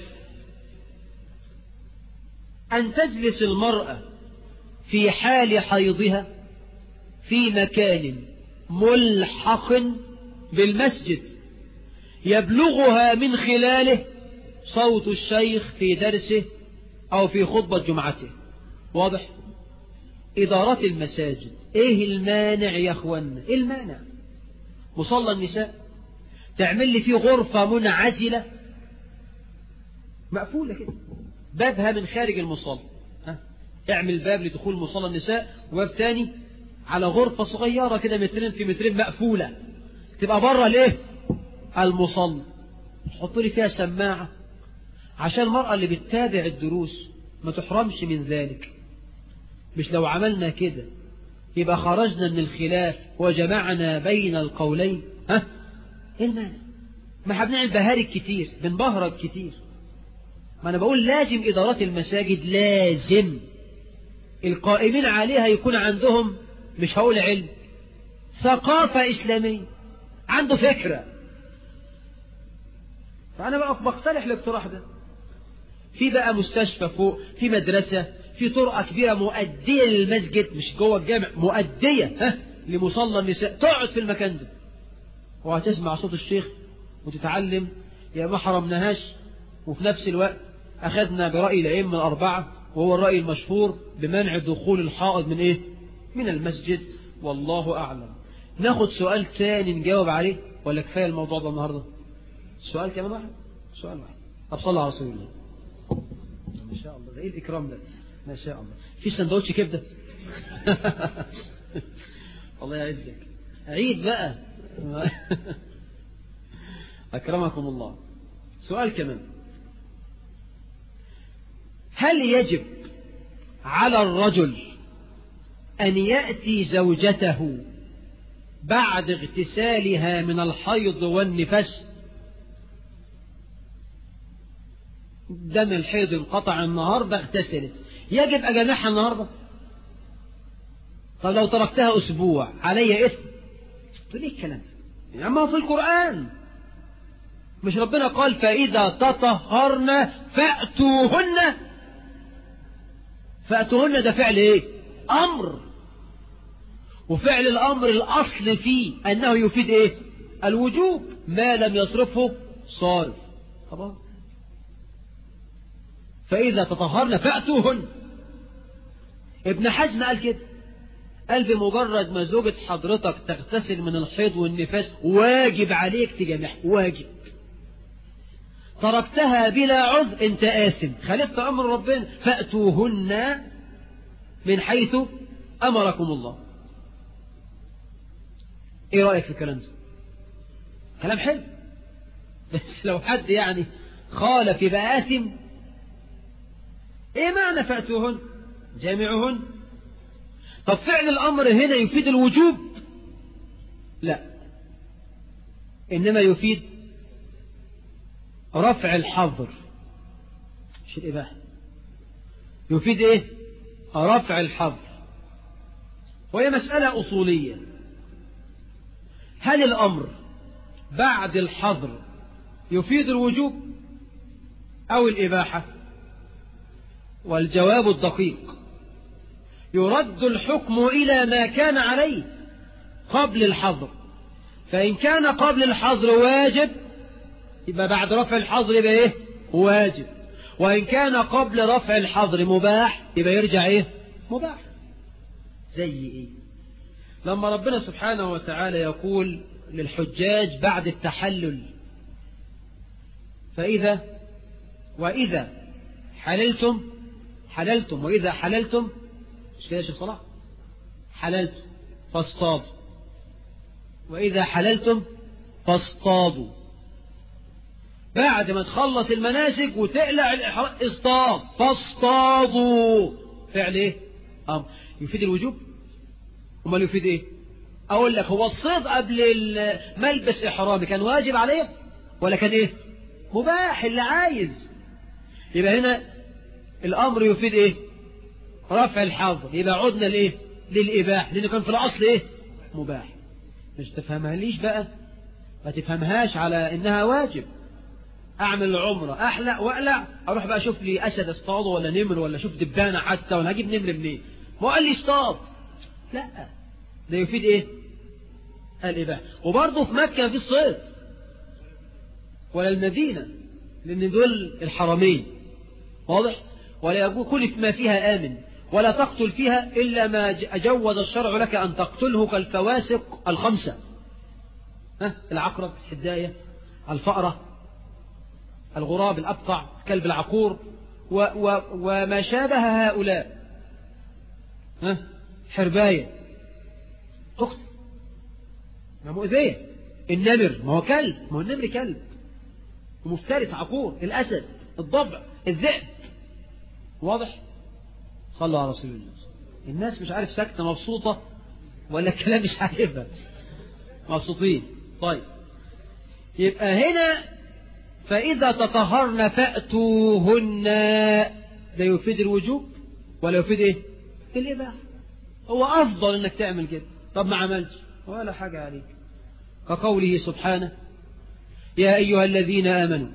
أن تجلس المرأة في حال حيضها في مكان ملحق بالمسجد يبلغها من خلاله صوت الشيخ في درسه أو في خطبة جمعته واضح إدارة المساجد إيه المانع يا أخوانا إيه المانع مصلى النساء تعمل لي فيه غرفة منعزلة مقفولة كده بابها من خارج المصلى ها؟ اعمل باب لدخول مصلى النساء وباب تاني على غرفة صغيرة كده مترين في مترين مقفولة تبقى بره ليه المصلى حط لي فيها سماعة عشان المرأة اللي بتتابع الدروس ما تحرمش من ذلك مش لو عملنا كده يبقى خرجنا من الخلاف وجمعنا بين القولين ها ايه المانع ما احنا بنعمل بهارج كتير بنبهرج كتير ما انا بقول لازم ادارات المساجد لازم القائمين عليها يكون عندهم مش هقول علم ثقافة إسلامية عنده فكرة فأنا بقى بقترح الاقتراح ده في بقى مستشفى فوق في مدرسة في طرقة كبيرة مؤدية للمسجد مش جوه الجامع مؤدية ها لمصلى النساء تقعد في المكان ده وهتسمع صوت الشيخ وتتعلم يا ما حرمناهاش وفي نفس الوقت أخذنا برأي الأئمة الأربعة وهو الرأي المشهور بمنع دخول الحائض من إيه؟ من المسجد والله أعلم ناخد سؤال تاني نجاوب عليه ولا كفاية الموضوع ده النهاردة سؤال كمان واحد سؤال واحد طب صلى على رسول الله ما شاء الله ده ايه الاكرام ده ما شاء الله في سندوتش كبده الله يعزك عيد بقى اكرمكم الله سؤال كمان هل يجب على الرجل أن يأتي زوجته بعد اغتسالها من الحيض والنفس دم الحيض انقطع النهاردة اغتسلت يجب أجامعها النهاردة طب لو تركتها أسبوع علي إثم تقول إيه الكلام ده يا عم في القرآن مش ربنا قال فإذا تطهرن فأتوهن فأتوهن ده فعل إيه أمر وفعل الأمر الأصل فيه أنه يفيد إيه الوجوب ما لم يصرفه صارف طبعا فإذا تطهرن فأتوهن ابن حزم قال كده قال بمجرد ما زوجة حضرتك تغتسل من الحيض والنفاس واجب عليك تجامعها واجب تركتها بلا عذر انت آثم خالفت أمر ربنا فأتوهن من حيث أمركم الله ايه رأيك في الكلام ده كلام حلو بس لو حد يعني خالف يبقى آثم ايه معنى فأتوهن جامعهن طب فعل الأمر هنا يفيد الوجوب لا إنما يفيد رفع الحظر مش الإباحة يفيد إيه رفع الحظر وهي مسألة أصولية هل الأمر بعد الحظر يفيد الوجوب أو الإباحة والجواب الدقيق يرد الحكم إلى ما كان عليه قبل الحظر فإن كان قبل الحظر واجب يبقى بعد رفع الحظر يبقى إيه واجب وإن كان قبل رفع الحظر مباح يبقى يرجع إيه مباح زي إيه لما ربنا سبحانه وتعالى يقول للحجاج بعد التحلل فإذا وإذا حللتم حللتم وإذا حللتم مش كده يا شيخ صلاح حللتم فاصطادوا وإذا حللتم فاصطادوا بعد ما تخلص المناسك وتقلع الإحرام اصطاد فاصطادوا فعل ايه أمر يفيد الوجوب امال يفيد ايه اقول لك هو الصيد قبل ملبس احرامي كان واجب عليه ولا كان ايه مباح اللي عايز يبقى هنا الامر يفيد ايه رفع الحظر يبقى عدنا لايه للاباح لانه كان في الاصل ايه مباح مش تفهمها ليش بقى ما تفهمهاش على انها واجب اعمل العمرة احلق واقلع اروح بقى اشوف لي اسد اصطاده ولا نمر ولا اشوف دبانة حتى ولا هجيب نمر منين ما قال لي اصطاد لا ده يفيد ايه الاباحة وبرضه في مكة في الصيد ولا المدينة لان دول الحرمين واضح ولا يكون كل ما فيها آمن ولا تقتل فيها إلا ما جوز الشرع لك أن تقتله كالفواسق الخمسة ها العقرب الحداية الفأرة الغراب الأبقع كلب العقور و و وما شابه هؤلاء ها حرباية تقتل ما مؤذية النمر ما هو كلب ما هو النمر كلب ومفترس عقور الأسد الضبع الذئب واضح صلوا على رسول الله الناس مش عارف ساكتة مبسوطة ولا الكلام مش عارفها مبسوطين طيب يبقى هنا فإذا تطهرن فأتوهن ده يفيد الوجوب ولا يفيد ايه الإباحة هو أفضل انك تعمل كده طب ما عملش ولا حاجة عليك كقوله سبحانه يا أيها الذين آمنوا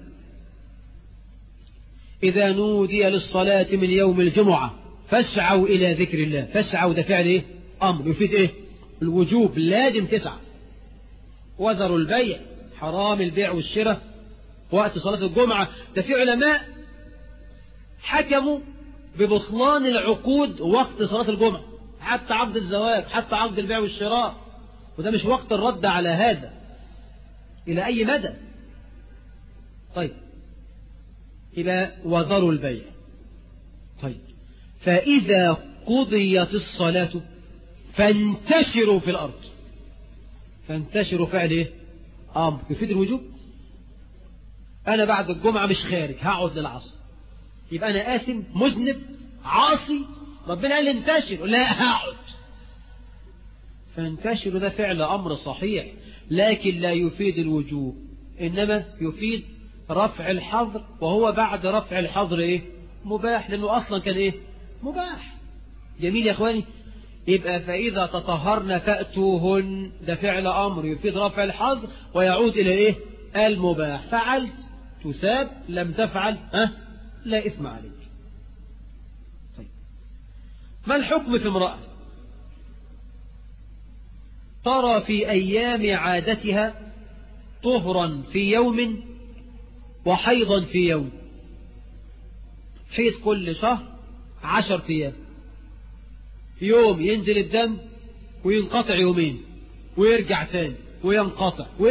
إذا نودي للصلاة من يوم الجمعة فاسعوا إلى ذكر الله فاسعوا ده فعل إيه أمر يفيد إيه الوجوب لازم تسعى وذروا البيع حرام البيع والشراء وقت صلاة الجمعة ده في علماء حكموا ببطلان العقود وقت صلاة الجمعة حتى عقد الزواج حتى عقد البيع والشراء وده مش وقت الرد على هذا إلى أي مدى طيب يبقى وذروا البيع طيب فإذا قضيت الصلاة فانتشروا في الأرض فانتشروا فعل ايه امر يفيد الوجوب انا بعد الجمعة مش خارج هقعد للعصر يبقى انا آثم مذنب عاصي ربنا قال لي انتشر لا هقعد فانتشروا ده فعل امر صحيح لكن لا يفيد الوجوب انما يفيد رفع الحظر وهو بعد رفع الحظر ايه مباح لانه اصلا كان ايه مباح جميل يا اخواني يبقى فإذا تطهرن فأتوهن ده فعل أمر يفيد رفع الحظر ويعود إلى إيه المباح فعلت تثاب لم تفعل ها لا إثم عليك طيب ما الحكم في امرأة ترى في أيام عادتها طهرا في يوم وحيضا في يوم حيض كل شهر عشر أيام يوم ينزل الدم وينقطع يومين ويرجع تاني وينقطع و...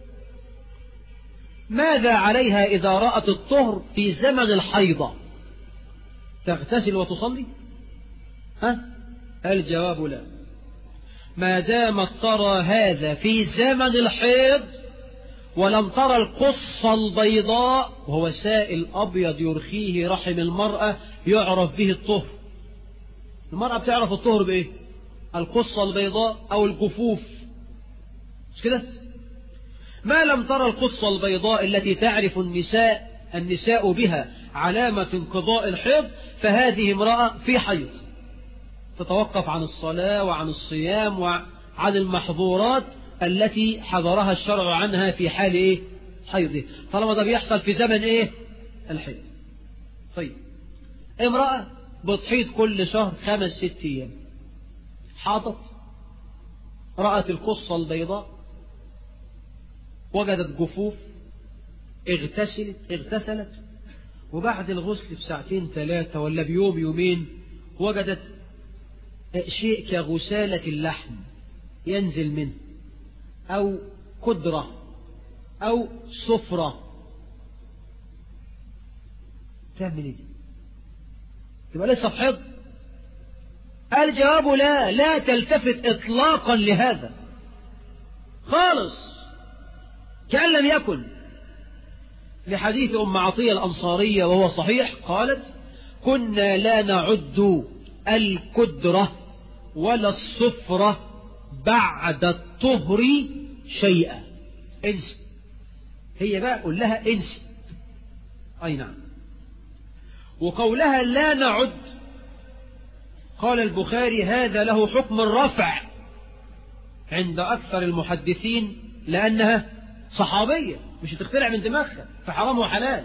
ماذا عليها إذا رأت الطهر في زمن الحيضة تغتسل وتصلي ها الجواب لا ما دامت ترى هذا في زمن الحيض ولم ترى القصة البيضاء وهو سائل أبيض يرخيه رحم المرأة يعرف به الطهر المرأة بتعرف الطهر بإيه القصة البيضاء أو الجفوف مش كده ما لم ترى القصة البيضاء التي تعرف النساء النساء بها علامة انقضاء الحيض فهذه امرأة في حيض تتوقف عن الصلاة وعن الصيام وعن المحظورات التي حضرها الشرع عنها في حال ايه حيضه طالما ده بيحصل في زمن ايه الحيض طيب امرأة بتحيض كل شهر خمس ست ايام حاطت رأت القصة البيضاء وجدت جفوف اغتسلت اغتسلت وبعد الغسل بساعتين ثلاثة ولا بيوم يومين وجدت شيء كغسالة اللحم ينزل منه أو قدرة أو صفرة تعمل ايه تبقى لسه في حيض الجواب لا لا تلتفت إطلاقا لهذا خالص كأن لم يكن لحديث أم عطية الأنصارية وهو صحيح قالت كنا لا نعد الكدرة ولا الصفرة بعد الطهر شيئا انسي هي بقى قول لها انسي أي نعم وقولها لا نعد قال البخاري هذا له حكم الرفع عند أكثر المحدثين لأنها صحابية مش هتخترع من دماغها فحرام وحلال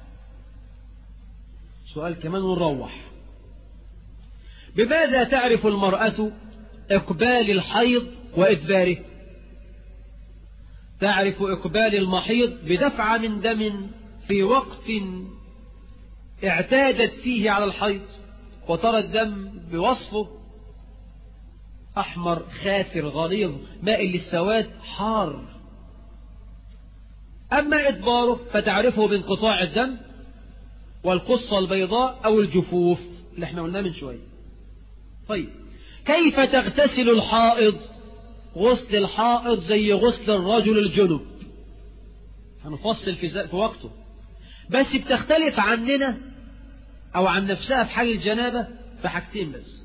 سؤال كمان ونروح بماذا تعرف المرأة إقبال الحيض وإدباره تعرف إقبال المحيض بدفع من دم في وقت اعتادت فيه على الحيض وترى الدم بوصفه أحمر خاثر غليظ مائل للسواد حار أما إدباره فتعرفه بانقطاع الدم والقصة البيضاء أو الجفوف اللي احنا قلناه من شوية طيب كيف تغتسل الحائض غسل الحائض زي غسل الرجل الجنب هنفصل في, في وقته بس بتختلف عننا أو عن نفسها في حال الجنابة في حاجتين بس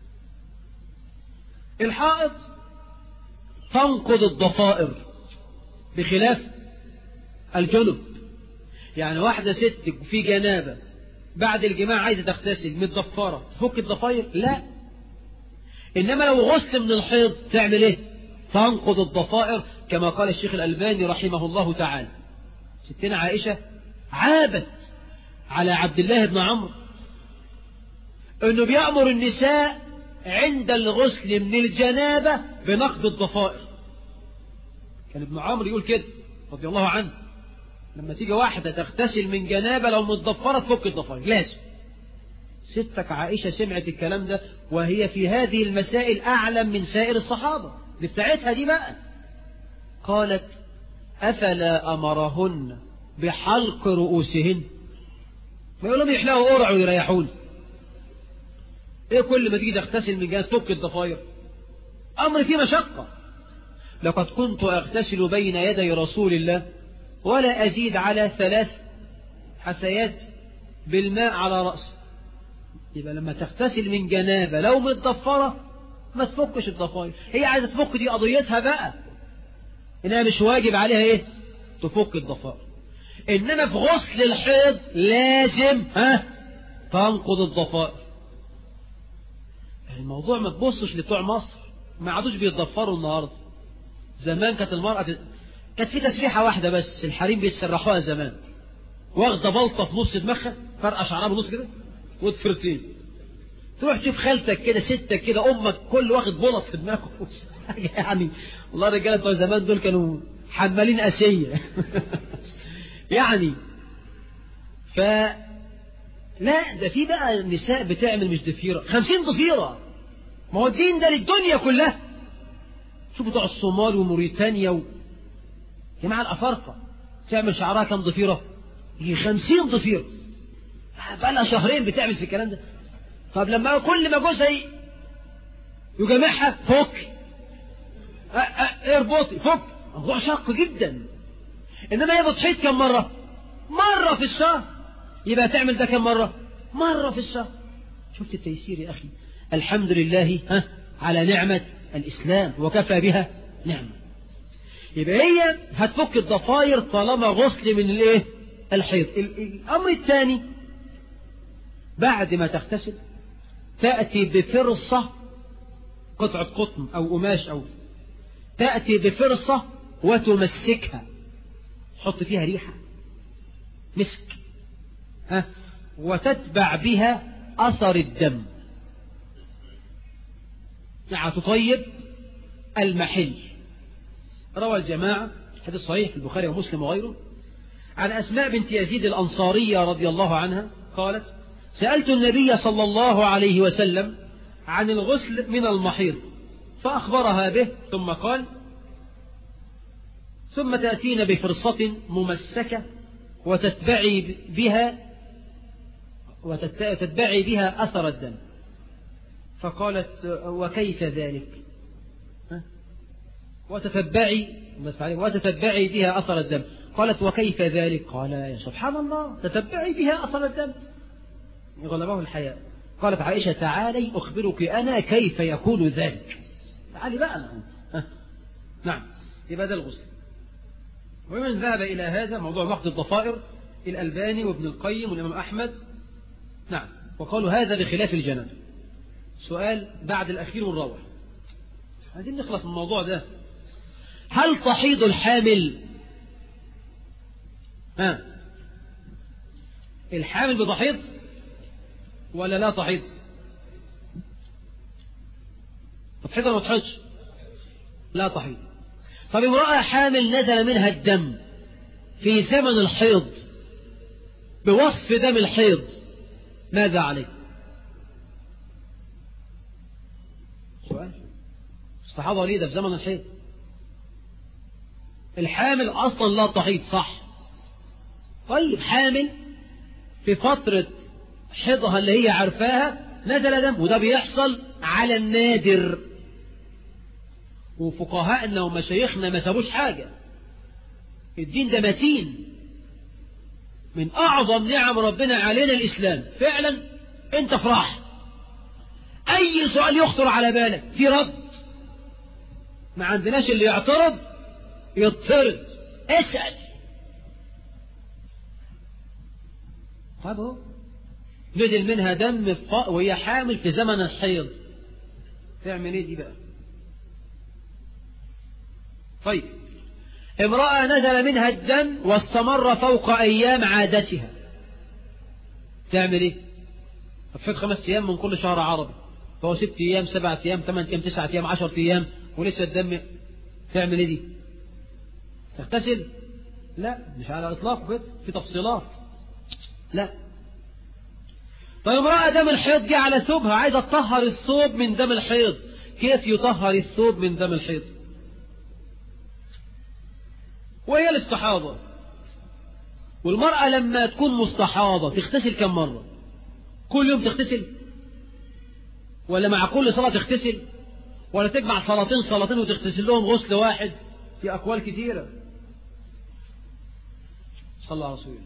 الحائض تنقض الضفائر بخلاف الجنب يعني واحدة ست في جنابة بعد الجماع عايزة تغتسل متضفرة تفك الضفائر لا إنما لو غسل من الحيض تعمل إيه تنقض الضفائر كما قال الشيخ الألباني رحمه الله تعالى ستنا عائشة عابت على عبد الله بن عمرو انه بيأمر النساء عند الغسل من الجنابة بنقض الضفائر كان ابن عمرو يقول كده رضي الله عنه لما تيجي واحدة تغتسل من جنابة لو متضفرة تفك الضفائر لازم ستك عائشة سمعت الكلام ده وهي في هذه المسائل أعلم من سائر الصحابة دي بتاعتها دي بقى قالت أفلا أمرهن بحلق رؤوسهن ما يقول لهم يحلقوا قرع ويريحوني ايه كل ما تيجي تغتسل من جهاز فك الضفاير امر فيه مشقة لقد كنت اغتسل بين يدي رسول الله ولا ازيد على ثلاث حثيات بالماء على رأسي يبقى لما تغتسل من جنابة لو متضفرة ما تفكش الضفاير هي عايزة تفك دي قضيتها بقى انها مش واجب عليها ايه تفك الضفائر انما في غسل الحيض لازم ها تنقض الضفائر الموضوع ما تبصش لبتوع مصر ما عادوش بيتضفروا النهارده زمان كانت المرأة ت... كانت في تسريحة واحدة بس الحريم بيتسرحوها زمان واخدة بلطة في نص دماغها فرقة شعرها بنص كده وضفرتين تروح تشوف خالتك كده ستك كده امك كل واخد بلط في دماغه يعني والله الرجاله بتوع زمان دول كانوا حمالين اسيه يعني ف لا ده في بقى نساء بتعمل مش ضفيره خمسين ضفيره ما هو الدين ده للدنيا كلها شوفوا بتوع الصومال وموريتانيا و... جماعه الافارقه تعمل شعرها كم ضفيره يجي خمسين ضفيره بقى لها شهرين بتعمل في الكلام ده طب لما كل ما جوزها يجامعها فك اربطي فك موضوع شاق جدا انما هي بتحيط كم مرة مرة في الشهر يبقى تعمل ده كم مرة مرة في الشهر شفت التيسير يا أخي الحمد لله ها على نعمة الإسلام وكفى بها نعمة يبقى هي هتفك الضفاير طالما غسل من الايه الحيض الأمر الثاني بعد ما تغتسل تأتي بفرصة قطعة قطن أو قماش أو تأتي بفرصة وتمسكها حط فيها ريحة مسك ها وتتبع بها أثر الدم يعني تطيب المحل روى الجماعة حديث صحيح في البخاري ومسلم وغيره عن أسماء بنت يزيد الأنصارية رضي الله عنها قالت سألت النبي صلى الله عليه وسلم عن الغسل من المحيض فأخبرها به ثم قال ثم تأتين بفرصة ممسكة وتتبعي بها وتتبعي بها أثر الدم فقالت وكيف ذلك وتتبعي وتتبعي بها أثر الدم قالت وكيف ذلك قال يا سبحان الله تتبعي بها أثر الدم غلبه الحياء قالت عائشة تعالي أخبرك أنا كيف يكون ذلك تعالي بقى أنا أنت نعم يبقى ده الغسل ومن ذهب إلى هذا موضوع وقت الضفائر الألباني وابن القيم والإمام أحمد نعم وقالوا هذا بخلاف الجنة سؤال بعد الأخير والروح عايزين نخلص من الموضوع ده هل تحيض الحامل ها الحامل بتحيض ولا لا تحيض تحيض ولا ما تحيضش لا تحيض طب امرأة حامل نزل منها الدم في زمن الحيض بوصف دم الحيض ماذا عليه سؤال استحاضة وليدة في زمن الحيض الحامل أصلا لا تحيض صح طيب حامل في فترة حيضها اللي هي عارفاها نزل دم وده بيحصل على النادر وفقهاءنا ومشايخنا ما سابوش حاجة الدين ده متين من أعظم نعم ربنا علينا الإسلام فعلا أنت فرح أي سؤال يخطر على بالك في رد ما عندناش اللي يعترض يضطرد اسأل طب هو نزل منها دم وهي حامل في زمن الحيض تعمل ايه دي بقى طيب امرأة نزل منها الدم واستمر فوق أيام عادتها تعمل ايه هتحط خمس أيام من كل شهر عربي فهو ست أيام سبعة أيام ثمان أيام تسعة أيام عشرة أيام ولسه الدم تعمل ايه دي تغتسل لا مش على إطلاق كده في تفصيلات لا طيب امرأة دم الحيض جه على ثوبها عايزة تطهر الثوب من دم الحيض كيف يطهر الثوب من دم الحيض وهي الاستحاضة والمرأة لما تكون مستحاضة تغتسل كم مرة كل يوم تغتسل ولا مع كل صلاة تغتسل ولا تجمع صلاتين صلاتين وتغتسل لهم غسل واحد في أقوال كثيرة صلى الله عليه وسلم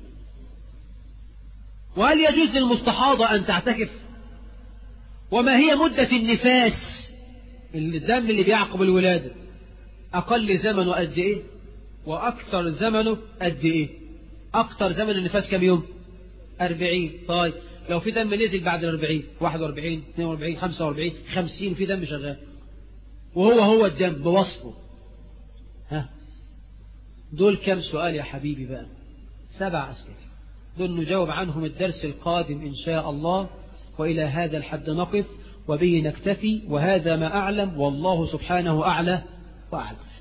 وهل يجوز للمستحاضة أن تعتكف وما هي مدة النفاس الدم اللي بيعقب الولادة أقل زمنه قد إيه وأكثر زمنه قد إيه أكثر زمن النفاس كم يوم أربعين طيب لو في دم نزل بعد الأربعين واحد وأربعين اثنين وأربعين خمسة وأربعين خمسين في دم شغال وهو هو الدم بوصفه ها دول كم سؤال يا حبيبي بقى سبع أسئلة دول نجاوب عنهم الدرس القادم إن شاء الله وإلى هذا الحد نقف وبه نكتفي وهذا ما أعلم والله سبحانه أعلى وأعلم